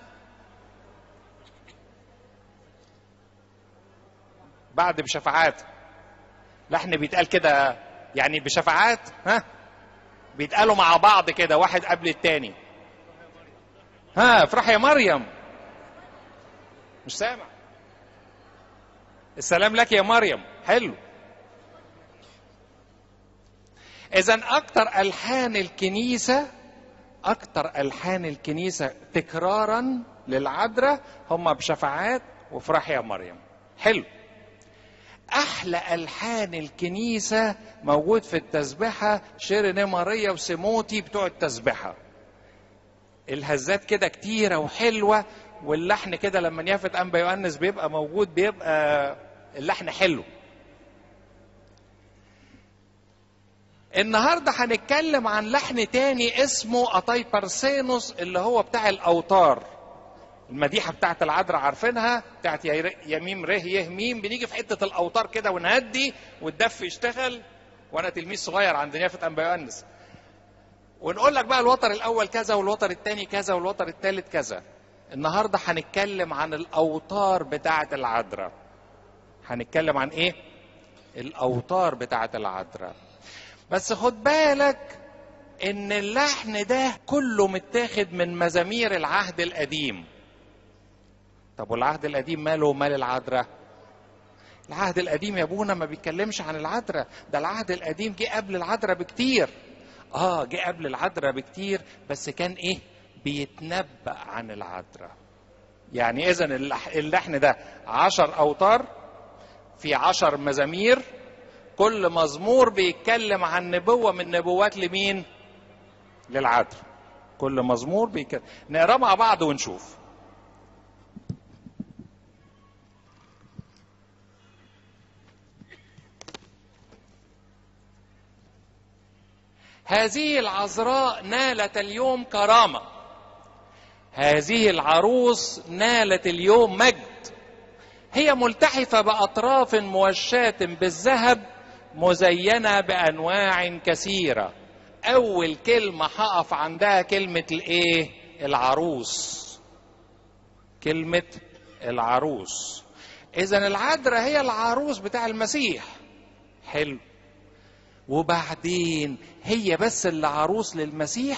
بعد بشفاعات لحن بيتقال كده يعني بشفاعات ها بيتقالوا مع بعض كده واحد قبل التاني ها افرح يا مريم مش سامع السلام لك يا مريم حلو اذا اكتر الحان الكنيسه اكتر الحان الكنيسه تكرارا للعذراء هم بشفاعات وافرح يا مريم حلو احلى الحان الكنيسه موجود في التسبحه شيرين ماريا وسيموتي بتوع التسبحه الهزات كده كتيره وحلوه واللحن كده لما يافت انبا يؤنس بيبقى موجود بيبقى اللحن حلو النهارده هنتكلم عن لحن تاني اسمه اطاي بارسينوس اللي هو بتاع الاوتار المديحه بتاعت العذراء عارفينها بتاعت يا ر- يا ميم ره يه ميم بنيجي في حته الاوتار كده ونهدي والدف يشتغل وانا تلميذ صغير عند نيافه انبا يؤنس ونقول لك بقى الوتر الاول كذا والوتر الثاني كذا والوتر الثالث كذا النهارده هنتكلم عن الاوتار بتاعه العذراء هنتكلم عن ايه الاوتار بتاعه العذراء بس خد بالك ان اللحن ده كله متاخد من مزامير العهد القديم طب والعهد القديم ماله ومال العذراء العهد القديم يا ابونا ما بيتكلمش عن العذراء ده العهد القديم جه قبل العذراء بكتير اه جه قبل العذراء بكتير بس كان ايه بيتنبأ عن العذراء يعني اذا اللح- اللحن ده عشر اوتار في عشر مزامير كل مزمور بيتكلم عن نبوة من نبوات لمين للعذراء كل مزمور بيتكلم نقرا مع بعض ونشوف هذه العذراء نالت اليوم كرامه هذه العروس نالت اليوم مجد هي ملتحفه باطراف موشاه بالذهب مزينه بانواع كثيره اول كلمه هقف عندها كلمه الايه العروس كلمه العروس اذا العذراء هي العروس بتاع المسيح حلو وبعدين هي بس اللي عروس للمسيح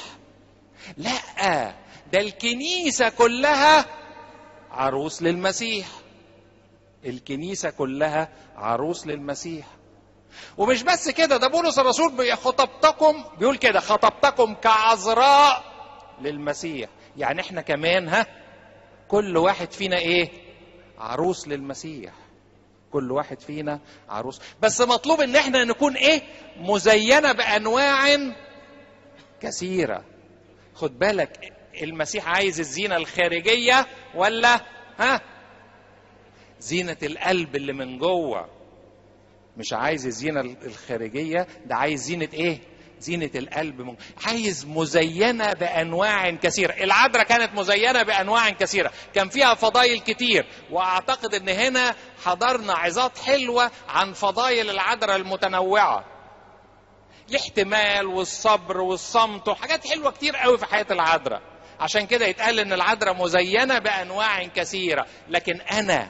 لا ده الكنيسه كلها عروس للمسيح الكنيسه كلها عروس للمسيح ومش بس كده ده بولس الرسول بي- خطبتكم بيقول كده خطبتكم كعذراء للمسيح يعني احنا كمان ها كل واحد فينا ايه عروس للمسيح كل واحد فينا عروس بس مطلوب ان احنا نكون ايه مزينه بانواع كثيره خد بالك المسيح عايز الزينه الخارجيه ولا ها زينه القلب اللي من جوه مش عايز الزينه الخارجيه ده عايز زينه ايه زينة القلب من... عايز مزينة بأنواع كثيرة العذراء كانت مزينة بأنواع كثيرة كان فيها فضائل كتير وأعتقد أن هنا حضرنا عظات حلوة عن فضائل العذراء المتنوعة الاحتمال والصبر والصمت وحاجات حلوة كتير قوي في حياة العذراء عشان كده يتقال ان العذراء مزينة بأنواع كثيرة لكن أنا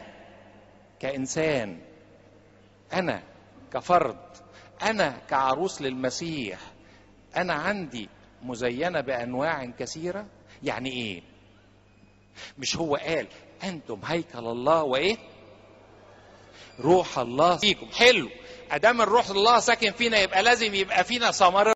كإنسان أنا كفرد أنا كعروس للمسيح أنا عندي مزينة بأنواع كثيرة يعني إيه؟ مش هو قال أنتم هيكل الله وإيه؟ روح الله فيكم حلو ادام الروح الله ساكن فينا يبقى لازم يبقى فينا ثمر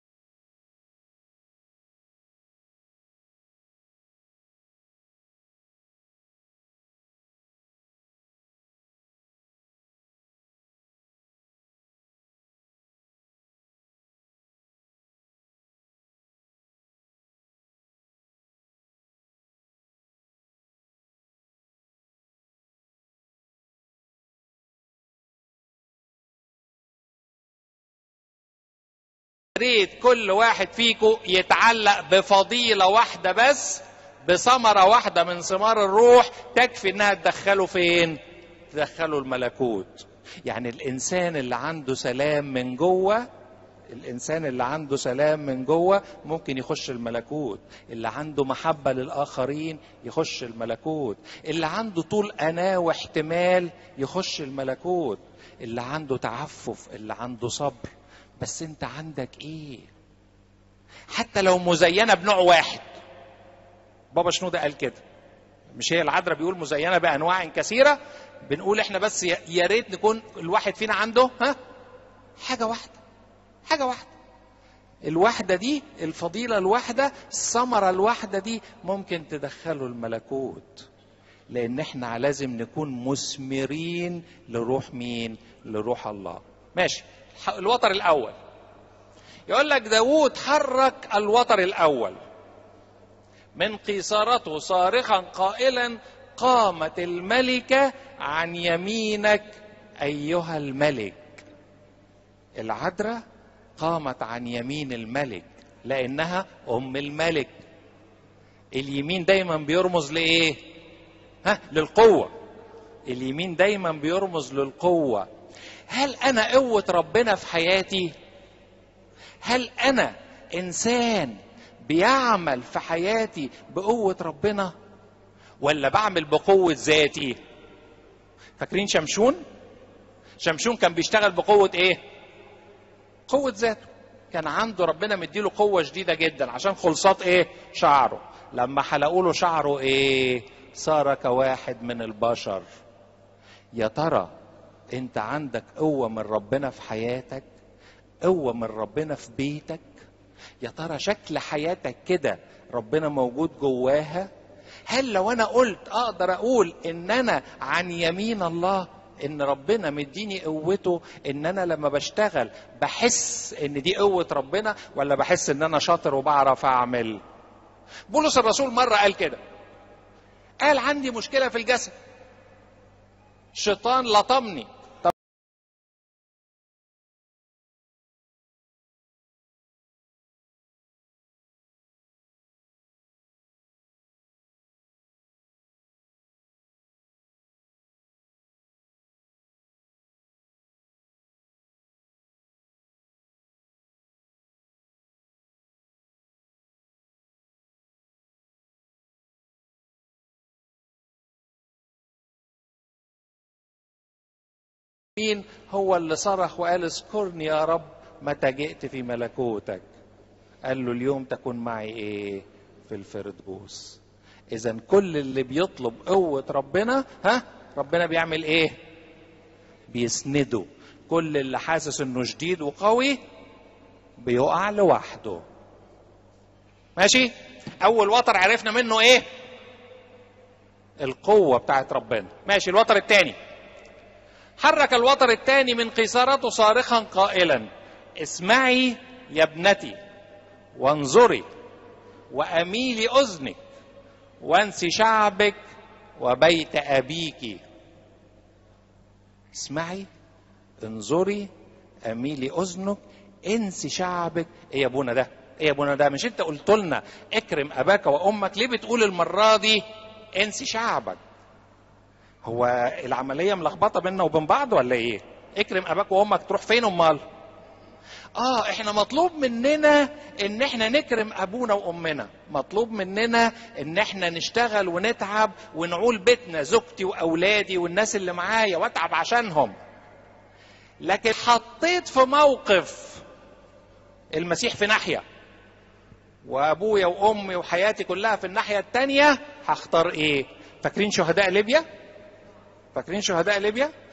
ريت كل واحد فيكم يتعلق بفضيلة واحدة بس بثمرة واحدة من ثمار الروح تكفي انها تدخله فين تدخله الملكوت يعني الانسان اللي عنده سلام من جوه الانسان اللي عنده سلام من جوه ممكن يخش الملكوت اللي عنده محبه للاخرين يخش الملكوت اللي عنده طول اناه واحتمال يخش الملكوت اللي عنده تعفف اللي عنده صبر بس انت عندك ايه حتى لو مزينه بنوع واحد بابا شنودة قال كده مش هي العذراء بيقول مزينه بانواع كثيره بنقول احنا بس يا يا ريت نكون الواحد فينا عنده ها حاجه واحده حاجه واحده الواحده دي الفضيله الواحده الثمره الواحده دي ممكن تدخله الملكوت لان احنا لازم نكون مثمرين لروح مين لروح الله ماشي الوتر الاول يقول لك داوود حرك الوتر الاول من قيصرته صارخا قائلا قامت الملكه عن يمينك ايها الملك العذراء قامت عن يمين الملك لانها ام الملك اليمين دايما بيرمز لايه ها للقوه اليمين دايما بيرمز للقوه هل انا قوه ربنا في حياتي هل انا انسان بيعمل في حياتي بقوه ربنا ولا بعمل بقوه ذاتي فاكرين شمشون شمشون كان بيشتغل بقوه ايه قوه ذاته كان عنده ربنا مديله قوه شديده جدا عشان خلصات ايه شعره لما حلقوا له شعره ايه صار كواحد من البشر يا ترى انت عندك قوه من ربنا في حياتك قوه من ربنا في بيتك يا ترى شكل حياتك كده ربنا موجود جواها هل لو انا قلت اقدر اقول ان انا عن يمين الله ان ربنا مديني قوته ان انا لما بشتغل بحس ان دي قوه ربنا ولا بحس ان انا شاطر وبعرف اعمل بولس الرسول مره قال كده قال عندي مشكله في الجسد شيطان لطمني طب مين هو اللي صرخ وقال اذكرني يا رب متى جئت في ملكوتك قال له اليوم تكون معي ايه في الفردوس اذا كل اللي بيطلب قوة ربنا ها ربنا بيعمل ايه بيسنده كل اللي حاسس انه شديد وقوي بيقع لوحده ماشي اول وتر عرفنا منه ايه القوة بتاعت ربنا ماشي الوتر الثاني حرك الوتر الثاني من قيصرته صارخا قائلا اسمعي يا ابنتي وانظري واميلي اذنك وانسي شعبك وبيت ابيك اسمعي انظري اميلي اذنك انسي شعبك ايه يا ابونا ده ايه يا ابونا ده مش انت قلت لنا اكرم اباك وامك ليه بتقول المره دي انسي شعبك هو العملية ملخبطة بيننا وبين بعض ولا ايه؟ اكرم اباك وامك تروح فين امال؟ اه احنا مطلوب مننا ان احنا نكرم ابونا وامنا مطلوب مننا ان احنا نشتغل ونتعب ونعول بيتنا زوجتي واولادي والناس اللي معايا واتعب عشانهم لكن حطيت في موقف المسيح في ناحيه وابويا وامي وحياتي كلها في الناحيه التانيه هختار ايه فاكرين شهداء ليبيا فاكرين شهداء ليبيا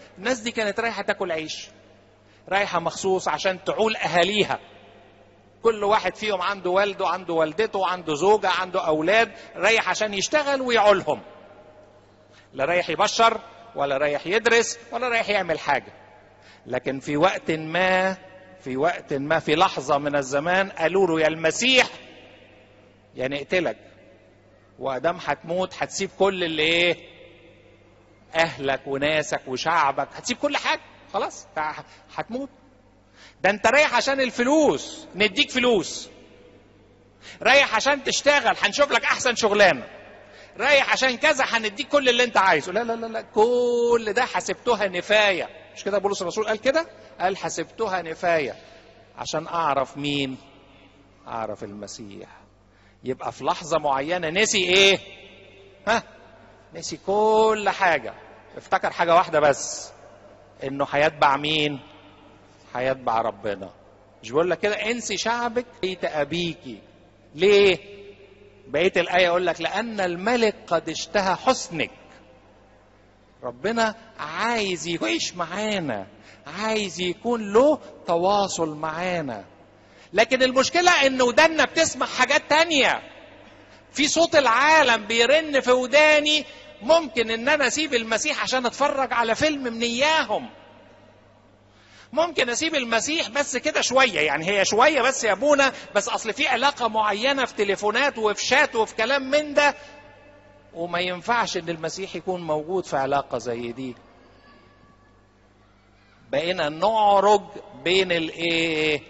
الناس دي كانت رايحه تاكل عيش رايحه مخصوص عشان تعول اهاليها كل واحد فيهم عنده والده عنده والدته عنده زوجه عنده اولاد رايح عشان يشتغل ويعولهم لا رايح يبشر ولا رايح يدرس ولا رايح يعمل حاجه لكن في وقت ما في وقت ما في لحظه من الزمان قالوا له يا المسيح يا نقتلك وادام هتموت هتسيب كل اللي ايه اهلك وناسك وشعبك هتسيب كل حاجه خلاص تع- هتموت ده انت رايح عشان الفلوس نديك فلوس رايح عشان تشتغل هنشوف لك احسن شغلانه رايح عشان كذا هنديك كل اللي انت عايزه لا لا لا لا كل ده حسبتها نفايه مش كده بولس الرسول قال كده قال حسبتها نفايه عشان اعرف مين اعرف المسيح يبقى في لحظه معينه نسي ايه ها نسي كل حاجه افتكر حاجه واحده بس انه هيتبع مين هيتبع ربنا مش بقول لك كده انسي شعبك بيت ابيكي ليه بقيه الايه يقول لك لان الملك قد اشتهى حسنك ربنا عايز يعيش معانا عايز يكون له تواصل معانا لكن المشكله ان ودنا بتسمع حاجات تانية في صوت العالم بيرن في وداني ممكن ان انا اسيب المسيح عشان اتفرج على فيلم من اياهم ممكن اسيب المسيح بس كده شويه يعني هي شويه بس يا ابونا بس اصل في علاقه معينه في تليفونات وفي شات وفي كلام من ده وما ينفعش ان المسيح يكون موجود في علاقه زي دي بقينا نعرج بين الايه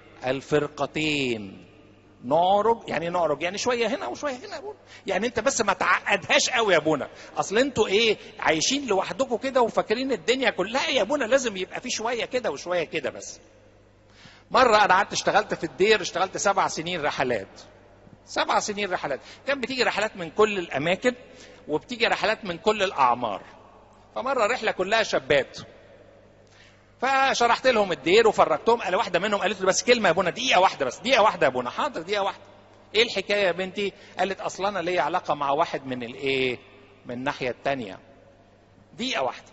الفرقتين نعرج يعني نعرج يعني شويه هنا وشويه هنا يا ابونا يعني انت بس ما تعقدهاش قوي يا ابونا اصل انتوا ايه عايشين لوحدكم كده وفاكرين الدنيا كلها يا ابونا لازم يبقى في شويه كده وشويه كده بس مره انا قعدت اشتغلت في الدير اشتغلت سبع سنين رحلات سبع سنين رحلات كان بتيجي رحلات من كل الاماكن وبتيجي رحلات من كل الاعمار فمره رحله كلها شابات فشرحت لهم الدير وفرجتهم قال واحده منهم قالت له بس كلمه يا ابونا دقيقه واحده بس دقيقه واحده يا ابونا حاضر دقيقه واحده ايه الحكايه يا بنتي قالت اصلا انا ليا علاقه مع واحد من الايه من الناحيه التانية دقيقه واحده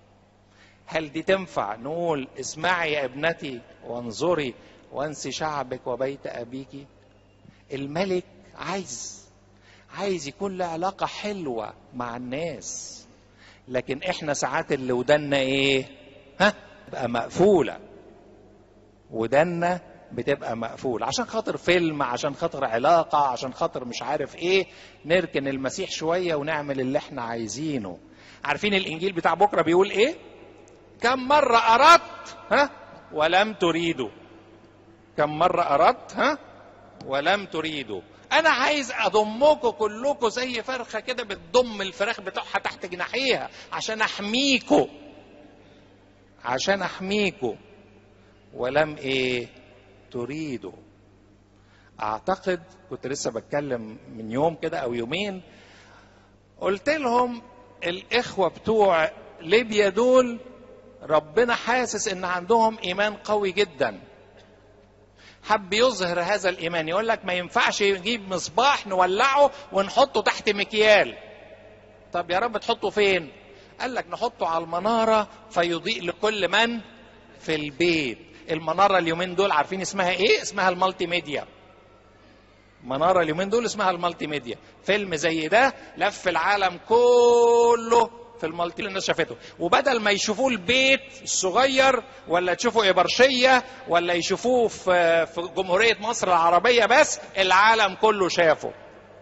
هل دي تنفع نقول اسمعي يا ابنتي وانظري وانسي شعبك وبيت ابيك الملك عايز عايز يكون له علاقه حلوه مع الناس لكن احنا ساعات اللي ودنا ايه ها تبقى مقفوله ودنا بتبقى مقفول عشان خاطر فيلم عشان خاطر علاقة عشان خاطر مش عارف ايه نركن المسيح شوية ونعمل اللي احنا عايزينه عارفين الانجيل بتاع بكرة بيقول ايه كم مرة اردت ها ولم تريدوا كم مرة اردت ها ولم تريدوا انا عايز اضمكم كلكم زي فرخة كده بتضم الفراخ بتوعها تحت جناحيها عشان احميكم عشان احميكم ولم ايه تريدوا اعتقد كنت لسه بتكلم من يوم كده او يومين قلت لهم الاخوه بتوع ليبيا دول ربنا حاسس ان عندهم ايمان قوي جدا حب يظهر هذا الايمان يقول لك ما ينفعش نجيب مصباح نولعه ونحطه تحت مكيال طب يا رب تحطه فين قال لك نحطه على المناره فيضيء لكل من في البيت المناره اليومين دول عارفين اسمها ايه اسمها المالتي ميديا مناره اليومين دول اسمها المالتي ميديا فيلم زي ده لف العالم كله في المالتي الناس شافته وبدل ما يشوفوه البيت الصغير ولا تشوفوا ابرشيه ولا يشوفوه في في جمهوريه مصر العربيه بس العالم كله شافه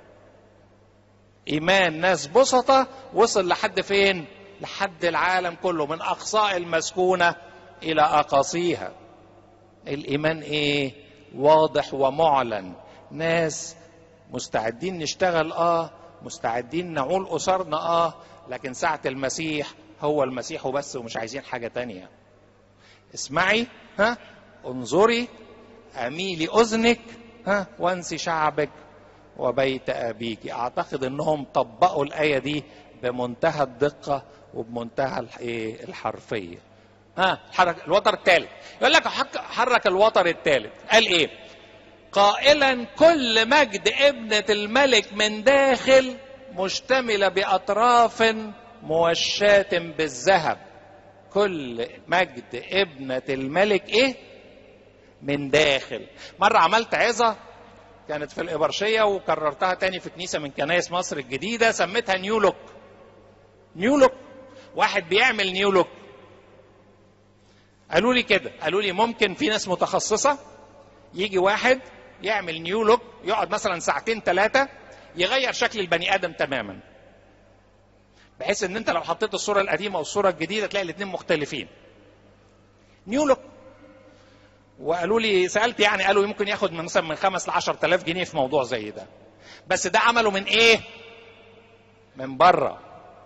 ايمان ناس بسطة وصل لحد فين لحد العالم كله من اقصاء المسكونه الى اقاصيها الايمان ايه واضح ومعلن ناس مستعدين نشتغل اه مستعدين نعول اسرنا اه لكن ساعه المسيح هو المسيح وبس ومش عايزين حاجه تانية اسمعي ها انظري اميلي اذنك ها وانسي شعبك وبيت ابيك اعتقد انهم طبقوا الايه دي بمنتهى الدقه وبمنتهى الايه الحرفيه ها حرك الوتر الثالث يقول لك حك- حرك الوتر الثالث قال ايه قائلا كل مجد ابنة الملك من داخل مشتملة بأطراف موشاة بالذهب كل مجد ابنة الملك ايه من داخل مرة عملت عظة كانت في الإبرشية وكررتها تاني في كنيسة من كنايس مصر الجديدة سميتها نيو لوك نيو لوك واحد بيعمل نيو لوك قالوا لي كده قالوا لي ممكن في ناس متخصصة يجي واحد يعمل نيو لوك يقعد مثلا ساعتين ثلاثة يغير شكل البني آدم تماما بحيث ان انت لو حطيت الصورة القديمة والصورة الجديدة تلاقي الاثنين مختلفين نيو لوك وقالوا لي سالت يعني قالوا ممكن ياخد من مثلا من 5 ل 10000 جنيه في موضوع زي ده بس ده عمله من ايه من بره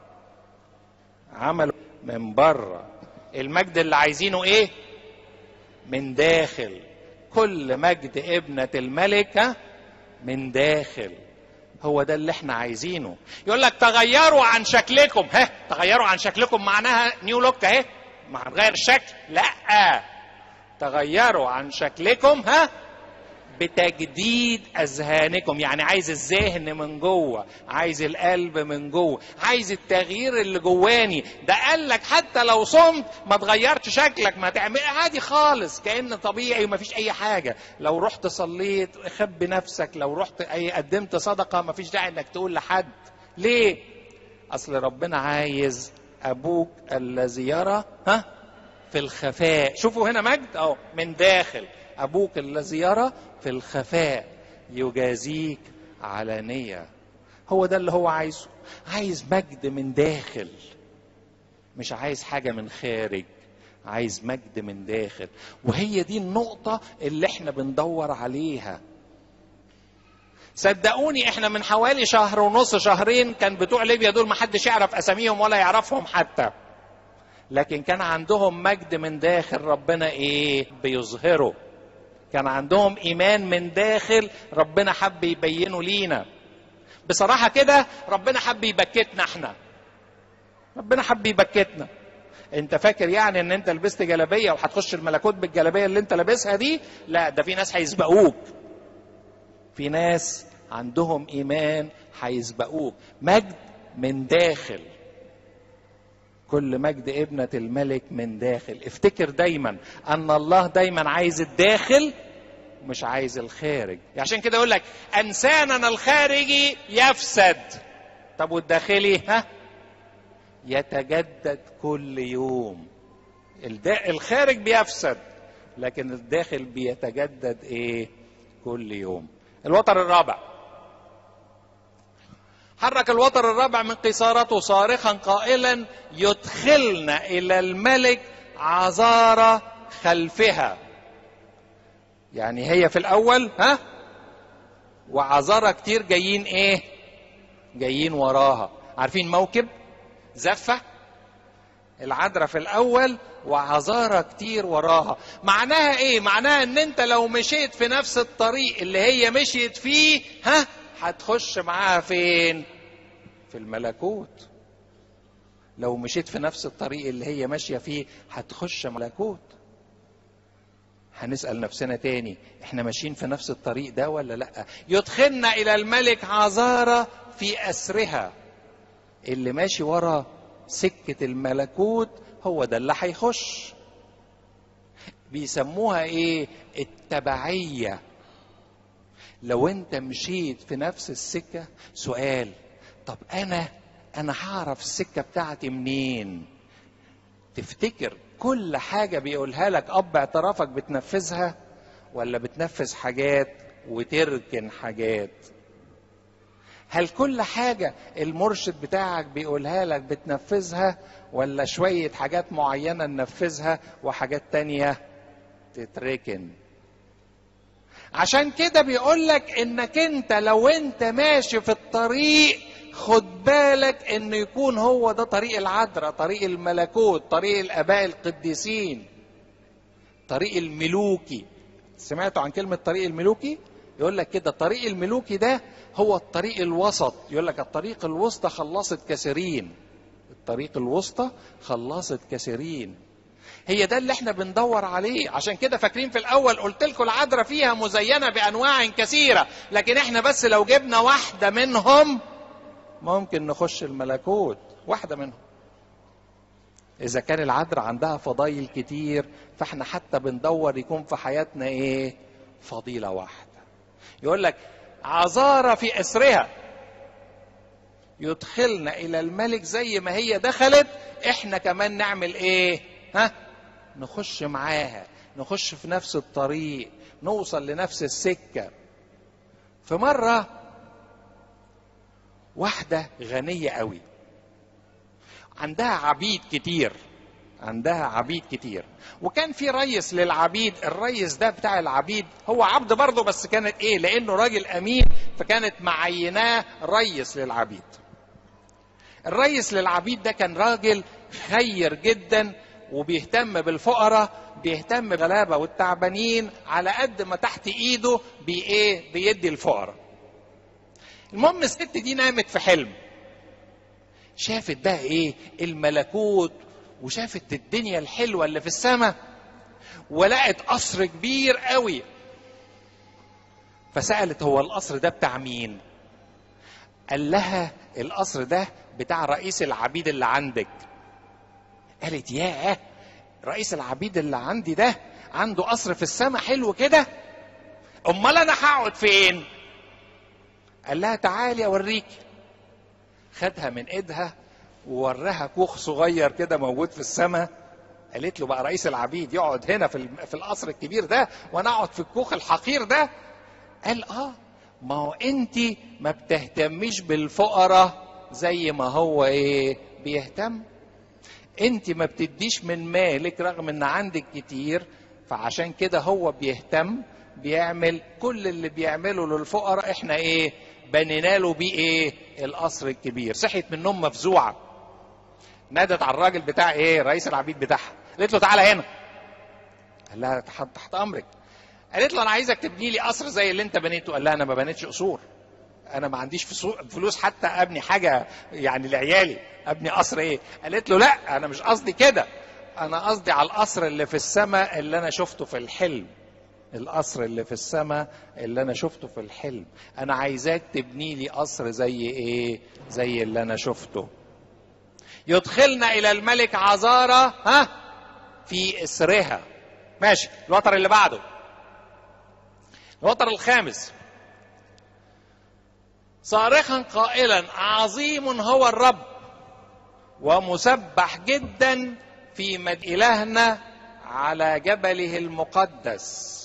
عمله من بره المجد اللي عايزينه ايه من داخل كل مجد ابنة الملك ها؟ من داخل هو ده اللي احنا عايزينه يقول لك تغيروا عن شكلكم ها تغيروا عن شكلكم معناها نيو لوك اهي ما هنغير الشكل لا تغيروا عن شكلكم ها بتجديد اذهانكم يعني عايز الذهن من جوه عايز القلب من جوه عايز التغيير اللي جواني ده قال لك حتى لو صمت ما تغيرش شكلك ما تعمل عادي خالص كان طبيعي وما فيش اي حاجه لو رحت صليت خبي نفسك لو رحت اي قدمت صدقه ما فيش داعي انك تقول لحد ليه اصل ربنا عايز ابوك الذي يرى ها في الخفاء شوفوا هنا مجد اهو من داخل ابوك الذي يرى في الخفاء يجازيك علانيه هو ده اللي هو عايزه عايز مجد من داخل مش عايز حاجه من خارج عايز مجد من داخل وهي دي النقطه اللي احنا بندور عليها صدقوني احنا من حوالي شهر ونص شهرين كان بتوع ليبيا دول محدش يعرف اساميهم ولا يعرفهم حتى لكن كان عندهم مجد من داخل ربنا ايه بيظهره كان عندهم ايمان من داخل ربنا حب يبينه لينا بصراحه كده ربنا حب يبكتنا احنا ربنا حب يبكتنا انت فاكر يعني ان انت لبست جلابيه وهتخش الملكوت بالجلابيه اللي انت لابسها دي لا ده في ناس هيسبقوك في ناس عندهم ايمان هيسبقوك مجد من داخل كل مجد ابنة الملك من داخل افتكر دايما ان الله دايما عايز الداخل مش عايز الخارج عشان كده يقول لك انساننا الخارجي يفسد طب والداخلي ها يتجدد كل يوم الدا- الخارج بيفسد لكن الداخل بيتجدد ايه كل يوم الوتر الرابع حرك الوتر الرابع من قيصارته صارخا قائلا يدخلنا الى الملك عذارى خلفها يعني هي في الاول ها وعذارى كتير جايين ايه جايين وراها عارفين موكب زفه العذراء في الاول وعذارى كتير وراها معناها ايه معناها ان انت لو مشيت في نفس الطريق اللي هي مشيت فيه ها هتخش معاها فين في الملكوت لو مشيت في نفس الطريق اللي هي ماشيه فيه هتخش ملكوت هنسال نفسنا تاني احنا ماشيين في نفس الطريق ده ولا لا يدخلنا الى الملك عذارى في اسرها اللي ماشي ورا سكه الملكوت هو ده اللي هيخش بيسموها ايه التبعيه لو انت مشيت في نفس السكه سؤال طب انا انا هعرف السكه بتاعتي منين تفتكر كل حاجه بيقولها لك اب اعترافك بتنفذها ولا بتنفذ حاجات وتركن حاجات هل كل حاجة المرشد بتاعك بيقولها لك بتنفذها ولا شوية حاجات معينة ننفذها وحاجات تانية تتركن عشان كده بيقول لك انك انت لو انت ماشي في الطريق خد بالك انه يكون هو ده طريق العذراء طريق الملكوت طريق الاباء القديسين طريق الملوكي سمعتوا عن كلمة طريق الملوكي يقول لك كده الطريق الملوكي ده هو الطريق الوسط يقول لك الطريق الوسطى خلصت كثيرين الطريق الوسطى خلصت كثيرين هي ده اللي احنا بندور عليه عشان كده فاكرين في الاول قلت لكم العذراء فيها مزينه بانواع كثيره لكن احنا بس لو جبنا واحده منهم ممكن نخش الملكوت واحده منهم اذا كان العذراء عندها فضايل كتير فاحنا حتى بندور يكون في حياتنا ايه فضيله واحده يقول لك عذارى في اسرها يدخلنا الى الملك زي ما هي دخلت احنا كمان نعمل ايه ها نخش معاها نخش في نفس الطريق نوصل لنفس السكه في مره واحده غنيه قوي عندها عبيد كتير عندها عبيد كتير وكان في ريس للعبيد الريس ده بتاع العبيد هو عبد برضه بس كانت ايه لانه راجل امين فكانت معيناه ريس للعبيد الريس للعبيد ده كان راجل خير جدا وبيهتم بالفقراء بيهتم بالغلابه والتعبانين على قد ما تحت ايده بايه بيدي الفقراء المهم الست دي نامت في حلم شافت بقى ايه الملكوت وشافت الدنيا الحلوه اللي في السماء ولقت قصر كبير قوي فسالت هو القصر ده بتاع مين قال لها القصر ده بتاع رئيس العبيد اللي عندك قالت ياه رئيس العبيد اللي عندي ده عنده قصر في السماء حلو كده امال انا هقعد فين قال لها تعالي اوريك خدها من ايدها ووراها كوخ صغير كده موجود في السماء قالت له بقى رئيس العبيد يقعد هنا في الم- في القصر الكبير ده وانا اقعد في الكوخ الحقير ده قال اه ما هو انت ما بتهتميش بالفقراء زي ما هو ايه بيهتم انت ما بتديش من مالك رغم ان عندك كتير فعشان كده هو بيهتم بيعمل كل اللي بيعمله للفقراء احنا ايه بنينا له بيه ايه القصر الكبير صحيت من النوم مفزوعه نادت على الراجل بتاع ايه رئيس العبيد بتاعها قالت له تعالى هنا قال لها تحت, تحت امرك قالت له انا عايزك تبني لي قصر زي اللي انت بنيته قال لها انا ما بنيتش قصور انا ما عنديش فسو- فلوس حتى ابني حاجه يعني لعيالي ابني قصر ايه قالت له لا انا مش قصدي كده انا قصدي على القصر اللي في السماء اللي انا شفته في الحلم القصر اللي في السماء اللي انا شفته في الحلم انا عايزاك تبني لي قصر زي ايه زي اللي انا شفته يدخلنا الى الملك عذارى ها في اسرها ماشي الوتر اللي بعده الوتر الخامس صارخا قائلا عظيم هو الرب ومسبح جدا في مد إلهنا على جبله المقدس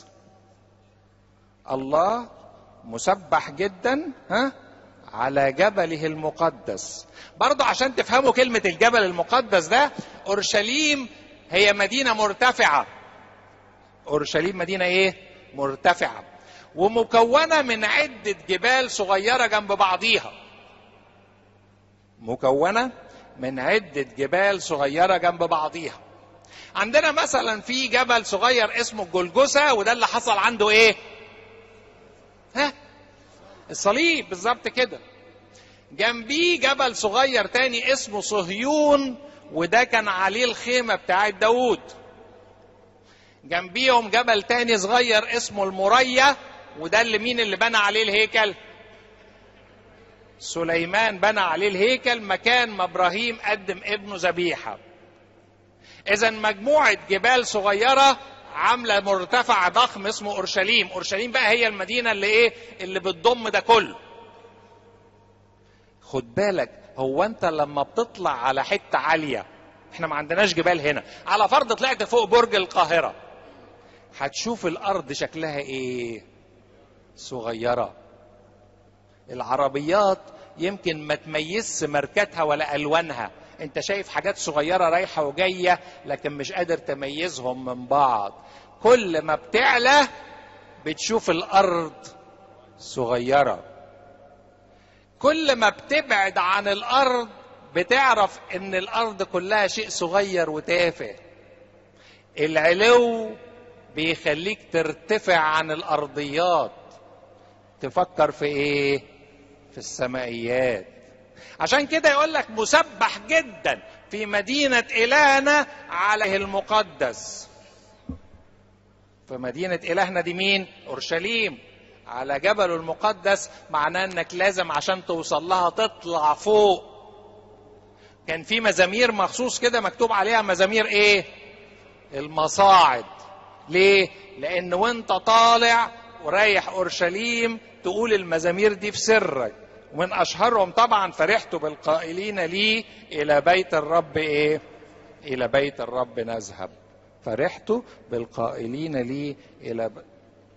الله مسبح جدا ها على جبله المقدس برضو عشان تفهموا كلمة الجبل المقدس ده أورشليم هي مدينة مرتفعة أورشليم مدينة إيه؟ مرتفعة ومكونة من عدة جبال صغيرة جنب بعضيها مكونة من عدة جبال صغيرة جنب بعضيها عندنا مثلا في جبل صغير اسمه الجلجسة وده اللي حصل عنده ايه ها الصليب بالظبط كده جنبيه جبل صغير تاني اسمه صهيون وده كان عليه الخيمة بتاعت داوود جنبيهم جبل تاني صغير اسمه المريا وده اللي مين اللي بنى عليه الهيكل سليمان بنى عليه الهيكل مكان ما ابراهيم قدم ابنه ذبيحه اذا مجموعه جبال صغيره عامله مرتفع ضخم اسمه اورشليم اورشليم بقى هي المدينه اللي ايه اللي بتضم ده كله خد بالك هو انت لما بتطلع على حته عاليه احنا ما عندناش جبال هنا على فرض طلعت فوق برج القاهره هتشوف الارض شكلها ايه صغيره العربيات يمكن ما تميزش ماركاتها ولا الوانها انت شايف حاجات صغيره رايحه وجايه لكن مش قادر تميزهم من بعض كل ما بتعلى بتشوف الارض صغيره كل ما بتبعد عن الارض بتعرف ان الارض كلها شيء صغير وتافه العلو بيخليك ترتفع عن الارضيات تفكر في ايه في السمائيات عشان كده يقول لك مسبح جدا في مدينة إلهنا عليه المقدس في مدينة إلهنا دي مين؟ أورشليم على جبل المقدس معناه انك لازم عشان توصل لها تطلع فوق كان في مزامير مخصوص كده مكتوب عليها مزامير ايه المصاعد ليه لان وانت طالع ورايح اورشليم تقول المزامير دي في سرك ومن اشهرهم طبعا فرحت بالقائلين لي الى بيت الرب ايه الى بيت الرب نذهب فرحت بالقائلين لي الى ب...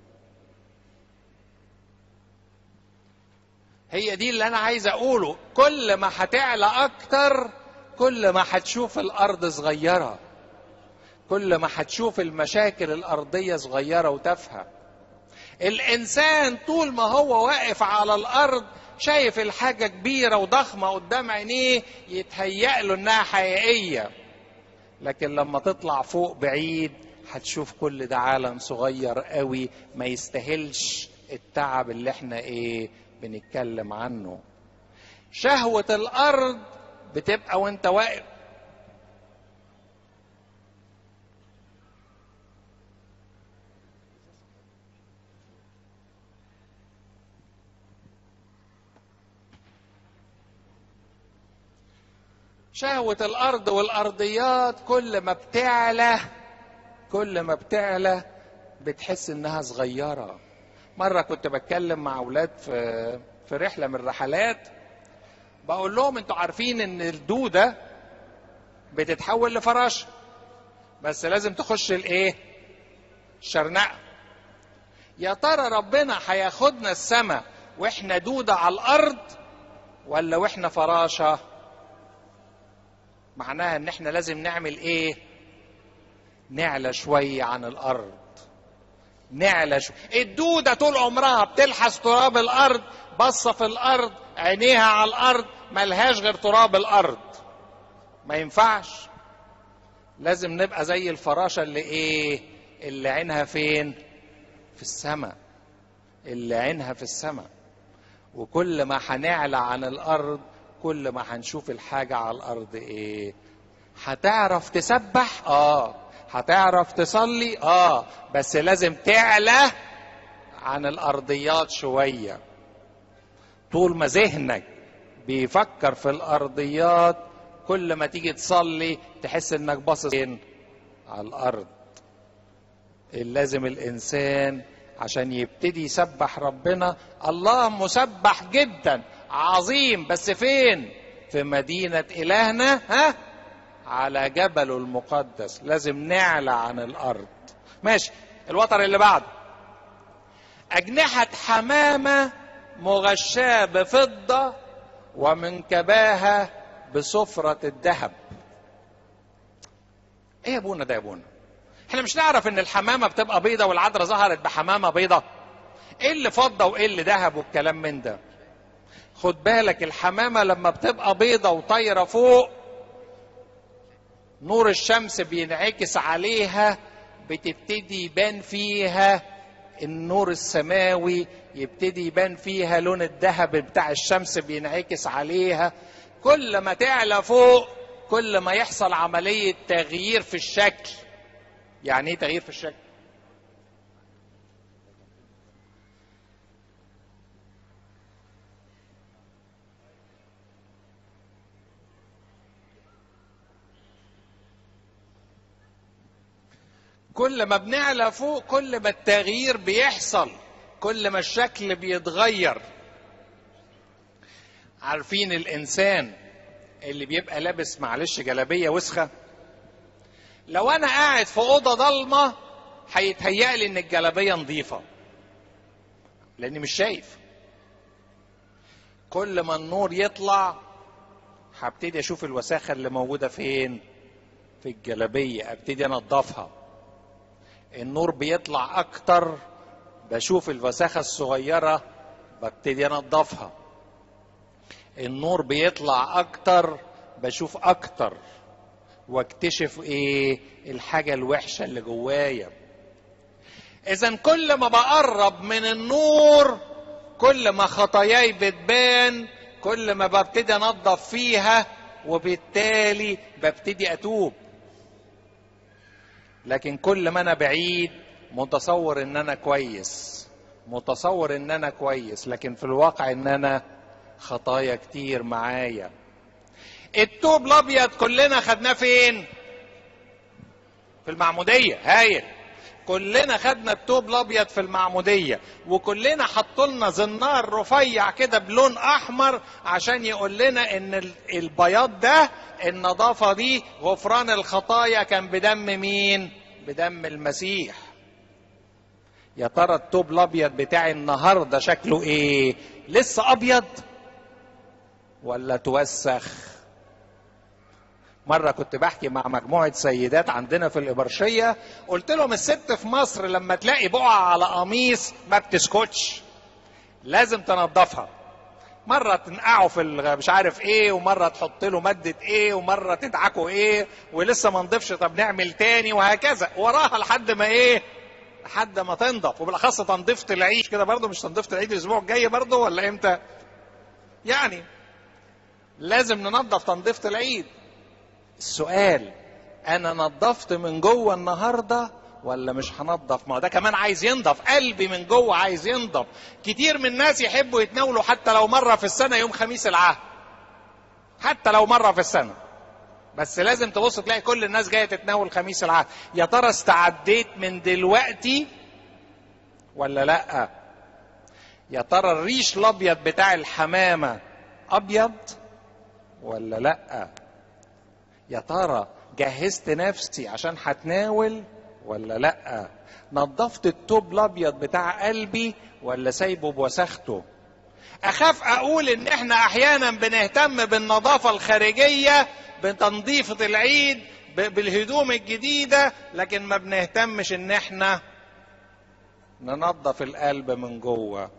هي دي اللي انا عايز اقوله كل ما هتعلى اكتر كل ما هتشوف الارض صغيره كل ما هتشوف المشاكل الارضيه صغيره وتافهه الانسان طول ما هو واقف على الارض شايف الحاجه كبيره وضخمه قدام عينيه يتهيأ له انها حقيقيه لكن لما تطلع فوق بعيد هتشوف كل ده عالم صغير قوي ما يستاهلش التعب اللي احنا ايه بنتكلم عنه شهوة الأرض بتبقى وانت واقف شهوة الأرض والأرضيات كل ما بتعلى كل ما بتعلى بتحس إنها صغيرة مرة كنت بتكلم مع أولاد في في رحلة من الرحلات بقول لهم أنتوا عارفين إن الدودة بتتحول لفراشة بس لازم تخش الإيه؟ الشرنقة يا ترى ربنا هياخدنا السماء واحنا دودة على الأرض ولا واحنا فراشة؟ معناها ان احنا لازم نعمل ايه نعلى شوية عن الارض نعلى شوية الدودة طول عمرها بتلحس تراب الارض بصة في الارض عينيها على الارض ملهاش غير تراب الارض ما ينفعش لازم نبقى زي الفراشة اللي ايه اللي عينها فين في السماء اللي عينها في السماء وكل ما هنعلى عن الارض كل ما هنشوف الحاجة على الأرض إيه هتعرف تسبح آه هتعرف تصلي آه بس لازم تعلى عن الأرضيات شوية طول ما ذهنك بيفكر في الأرضيات كل ما تيجي تصلي تحس إنك باصص فين على الأرض لازم الإنسان عشان يبتدي يسبح ربنا الله مسبح جدا عظيم بس فين في مدينة إلهنا ها على جبله المقدس لازم نعلى عن الأرض ماشي الوتر اللي بعده أجنحة حمامة مغشاة بفضة ومنكباها بصفرة الذهب ايه يا ابونا ده يا ابونا احنا مش نعرف ان الحمامة بتبقى بيضة والعذراء ظهرت بحمامة بيضة ايه اللي فضة وايه اللي ذهب والكلام من ده خد بالك الحمامة لما بتبقى بيضة وطايرة فوق نور الشمس بينعكس عليها بتبتدي يبان فيها النور السماوي يبتدي يبان فيها لون الذهب بتاع الشمس بينعكس عليها كل ما تعلى فوق كل ما يحصل عملية تغيير في الشكل يعني ايه تغيير في الشكل كل ما بنعلى فوق كل ما التغيير بيحصل كل ما الشكل بيتغير عارفين الانسان اللي بيبقى لابس معلش جلابيه وسخه لو انا قاعد في اوضه ضلمه هيتهيأ لي ان الجلابيه نظيفه لاني مش شايف كل ما النور يطلع هبتدي اشوف الوساخه اللي موجوده فين في الجلابيه ابتدي انضفها النور بيطلع اكتر بشوف الوساخه الصغيره ببتدي انضفها النور بيطلع اكتر بشوف اكتر واكتشف ايه الحاجه الوحشه اللي جوايا اذا كل ما بقرب من النور كل ما خطاياي بتبان كل ما ببتدي انضف فيها وبالتالي ببتدي اتوب لكن كل ما انا بعيد متصور ان انا كويس متصور ان انا كويس لكن في الواقع ان انا خطايا كتير معايا التوب الابيض كلنا خدناه فين في المعموديه هايل كلنا خدنا التوب الابيض في المعموديه وكلنا حطوا لنا زنار رفيع كده بلون احمر عشان يقول لنا ان ال- البياض ده النظافه دي غفران الخطايا كان بدم مين بدم المسيح يا ترى التوب الابيض بتاعي النهارده شكله ايه لسه ابيض ولا توسخ مرة كنت بحكي مع مجموعة سيدات عندنا في الإبرشية قلت لهم الست في مصر لما تلاقي بقعة على قميص ما بتسكتش لازم تنظفها مرة تنقعه في الغ- مش عارف ايه ومرة تحط له مادة ايه ومرة تدعكه ايه ولسه ما نضيفش طب نعمل تاني وهكذا وراها لحد ما ايه لحد ما تنضف وبالاخص تنظيفة العيد كده برضه مش تنظيفة العيد الاسبوع الجاي برضه ولا امتى يعني لازم ننظف تنظيفة العيد السؤال انا نظفت من جوه النهارده ولا مش هنضف ما هو ده كمان عايز ينضف قلبي من جوه عايز ينضف كتير من الناس يحبوا يتناولوا حتى لو مره في السنه يوم خميس العهد حتى لو مره في السنه بس لازم تبص تلاقي كل الناس جايه تتناول خميس العهد يا ترى استعديت من دلوقتي ولا لا يا ترى الريش الابيض بتاع الحمامه ابيض ولا لا يا ترى جهزت نفسي عشان هتناول ولا لا نظفت التوب الابيض بتاع قلبي ولا سايبه بوسخته اخاف اقول ان احنا احيانا بنهتم بالنظافه الخارجيه بتنظيفه العيد ب- بالهدوم الجديده لكن ما بنهتمش ان احنا ننظف القلب من جوه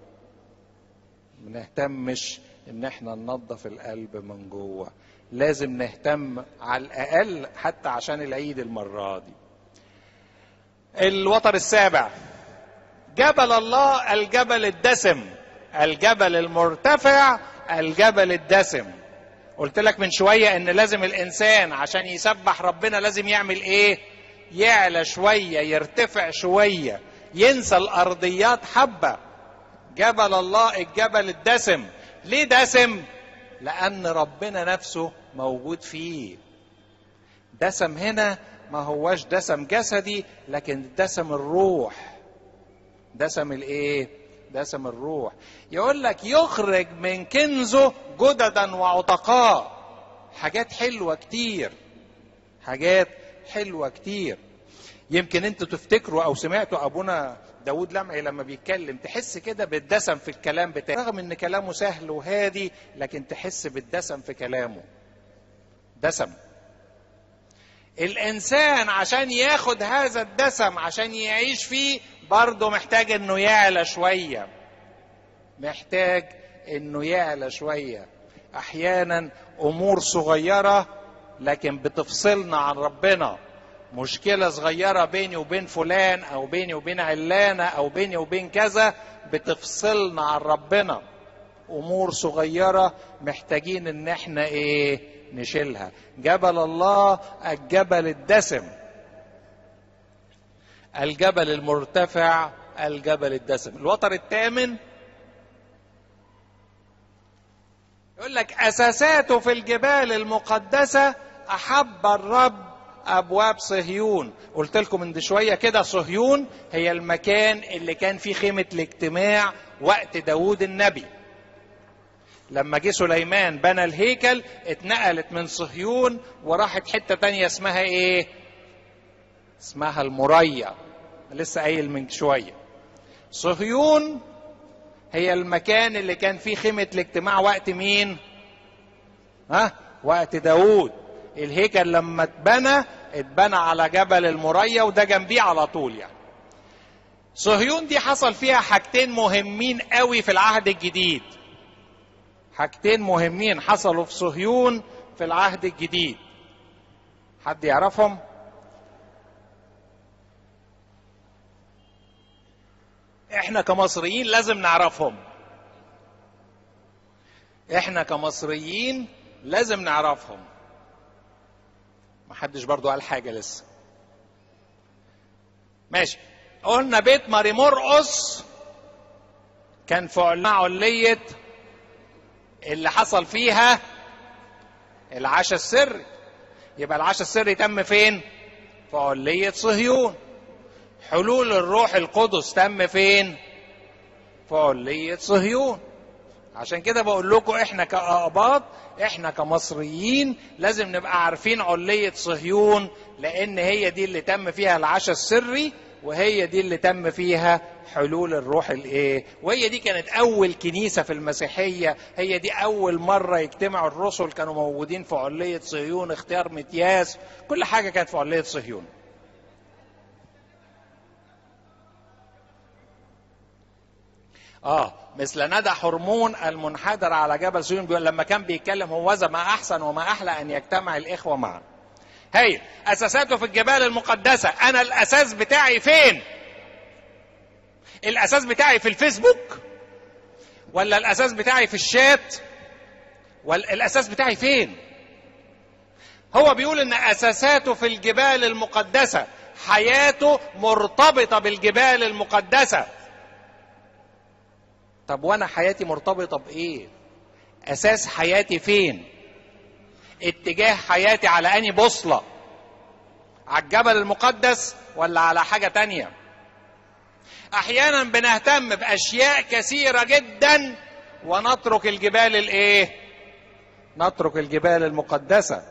بنهتمش ان احنا ننظف القلب من جوه لازم نهتم على الاقل حتى عشان العيد المره دي الوتر السابع جبل الله الجبل الدسم الجبل المرتفع الجبل الدسم قلت لك من شويه ان لازم الانسان عشان يسبح ربنا لازم يعمل ايه يعلى شويه يرتفع شويه ينسى الارضيات حبه جبل الله الجبل الدسم ليه دسم لان ربنا نفسه موجود فيه دسم هنا ما هواش دسم جسدي لكن دسم الروح دسم الايه دسم الروح يقول لك يخرج من كنزه جددا وعتقاء حاجات حلوه كتير حاجات حلوه كتير يمكن انتوا تفتكروا او سمعتوا ابونا داود لمعي لما بيتكلم تحس كده بالدسم في الكلام بتاعه رغم ان كلامه سهل وهادي لكن تحس بالدسم في كلامه دسم الانسان عشان ياخد هذا الدسم عشان يعيش فيه برضه محتاج انه يعلى شويه محتاج انه يعلى شويه احيانا امور صغيره لكن بتفصلنا عن ربنا مشكله صغيره بيني وبين فلان او بيني وبين علانه او بيني وبين كذا بتفصلنا عن ربنا امور صغيره محتاجين ان احنا ايه نشيلها جبل الله الجبل الدسم الجبل المرتفع الجبل الدسم الوتر الثامن يقول لك اساساته في الجبال المقدسه احب الرب ابواب صهيون قلت لكم من شويه كده صهيون هي المكان اللي كان فيه خيمه الاجتماع وقت داوود النبي لما جه سليمان بنى الهيكل اتنقلت من صهيون وراحت حته تانية اسمها ايه اسمها المريا لسه قايل من شويه صهيون هي المكان اللي كان فيه خيمة الاجتماع وقت مين؟ ها؟ وقت داوود الهيكل لما اتبنى اتبنى على جبل المريا وده جنبيه على طول يعني صهيون دي حصل فيها حاجتين مهمين قوي في العهد الجديد حاجتين مهمين حصلوا في صهيون في العهد الجديد حد يعرفهم احنا كمصريين لازم نعرفهم احنا كمصريين لازم نعرفهم محدش برضو قال حاجة لسه ماشي قلنا بيت ماري مرقص كان في علية اللي حصل فيها العشاء السري يبقى العشاء السري تم فين في علية صهيون حلول الروح القدس تم فين في علية صهيون عشان كده بقول لكم احنا كأقباط احنا كمصريين لازم نبقى عارفين علية صهيون لان هي دي اللي تم فيها العشاء السري وهي دي اللي تم فيها حلول الروح الايه وهي دي كانت اول كنيسه في المسيحيه هي دي اول مره يجتمعوا الرسل كانوا موجودين في عليه صهيون اختيار متياس كل حاجه كانت في عليه صهيون اه مثل ندى حرمون المنحدر على جبل صهيون بيقول لما كان بيتكلم هوذا ما احسن وما احلى ان يجتمع الاخوه معا هي اساساته في الجبال المقدسه انا الاساس بتاعي فين الاساس بتاعي في الفيسبوك ولا الاساس بتاعي في الشات ولا الاساس بتاعي فين هو بيقول ان اساساته في الجبال المقدسه حياته مرتبطه بالجبال المقدسه طب وانا حياتي مرتبطه بايه اساس حياتي فين اتجاه حياتي على اني بوصله على الجبل المقدس ولا على حاجه تانيه احيانا بنهتم باشياء كثيره جدا ونترك الجبال الايه نترك الجبال المقدسه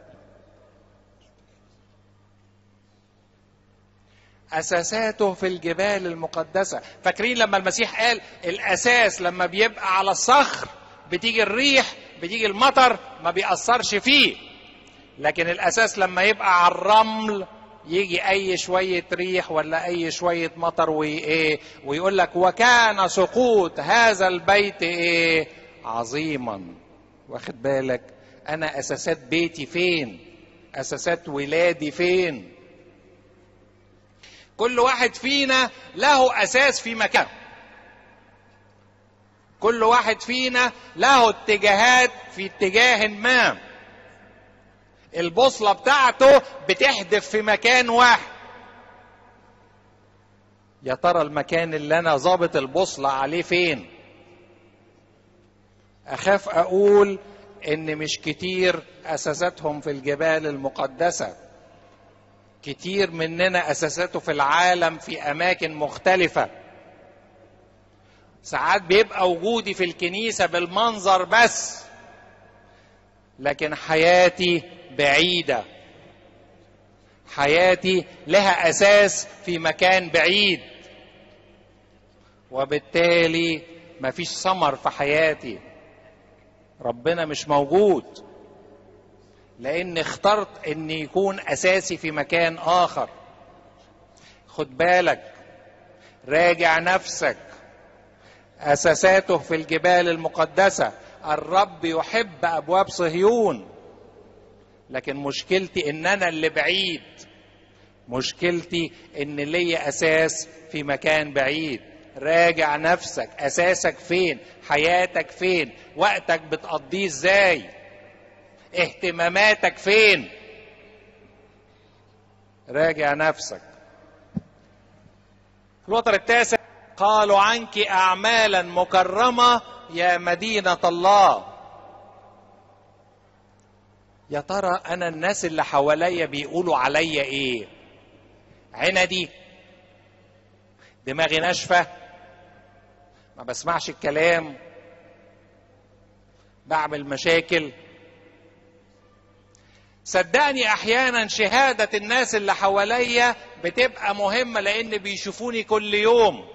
اساساته في الجبال المقدسه فاكرين لما المسيح قال الاساس لما بيبقى على الصخر بتيجي الريح بتيجي المطر ما بيأثرش فيه لكن الاساس لما يبقى على الرمل يجي اي شويه ريح ولا اي شويه مطر وايه ويقول لك وكان سقوط هذا البيت ايه عظيما واخد بالك انا اساسات بيتي فين اساسات ولادي فين كل واحد فينا له اساس في مكان كل واحد فينا له اتجاهات في اتجاه ما البوصله بتاعته بتحدف في مكان واحد يا ترى المكان اللي انا ظابط البوصله عليه فين اخاف اقول ان مش كتير اساساتهم في الجبال المقدسه كتير مننا اساساته في العالم في اماكن مختلفه ساعات بيبقى وجودي في الكنيسه بالمنظر بس لكن حياتي بعيده حياتي لها اساس في مكان بعيد وبالتالي مفيش ثمر في حياتي ربنا مش موجود لان اخترت ان يكون اساسي في مكان اخر خد بالك راجع نفسك اساساته في الجبال المقدسه الرب يحب ابواب صهيون لكن مشكلتي ان انا اللي بعيد مشكلتي ان ليا اساس في مكان بعيد راجع نفسك اساسك فين حياتك فين وقتك بتقضيه ازاي اهتماماتك فين راجع نفسك الوتر التاسع قالوا عنك اعمالا مكرمه يا مدينه الله يا ترى انا الناس اللي حواليا بيقولوا عليا ايه عندي دماغي ناشفه ما بسمعش الكلام بعمل مشاكل صدقني احيانا شهاده الناس اللي حواليا بتبقى مهمه لان بيشوفوني كل يوم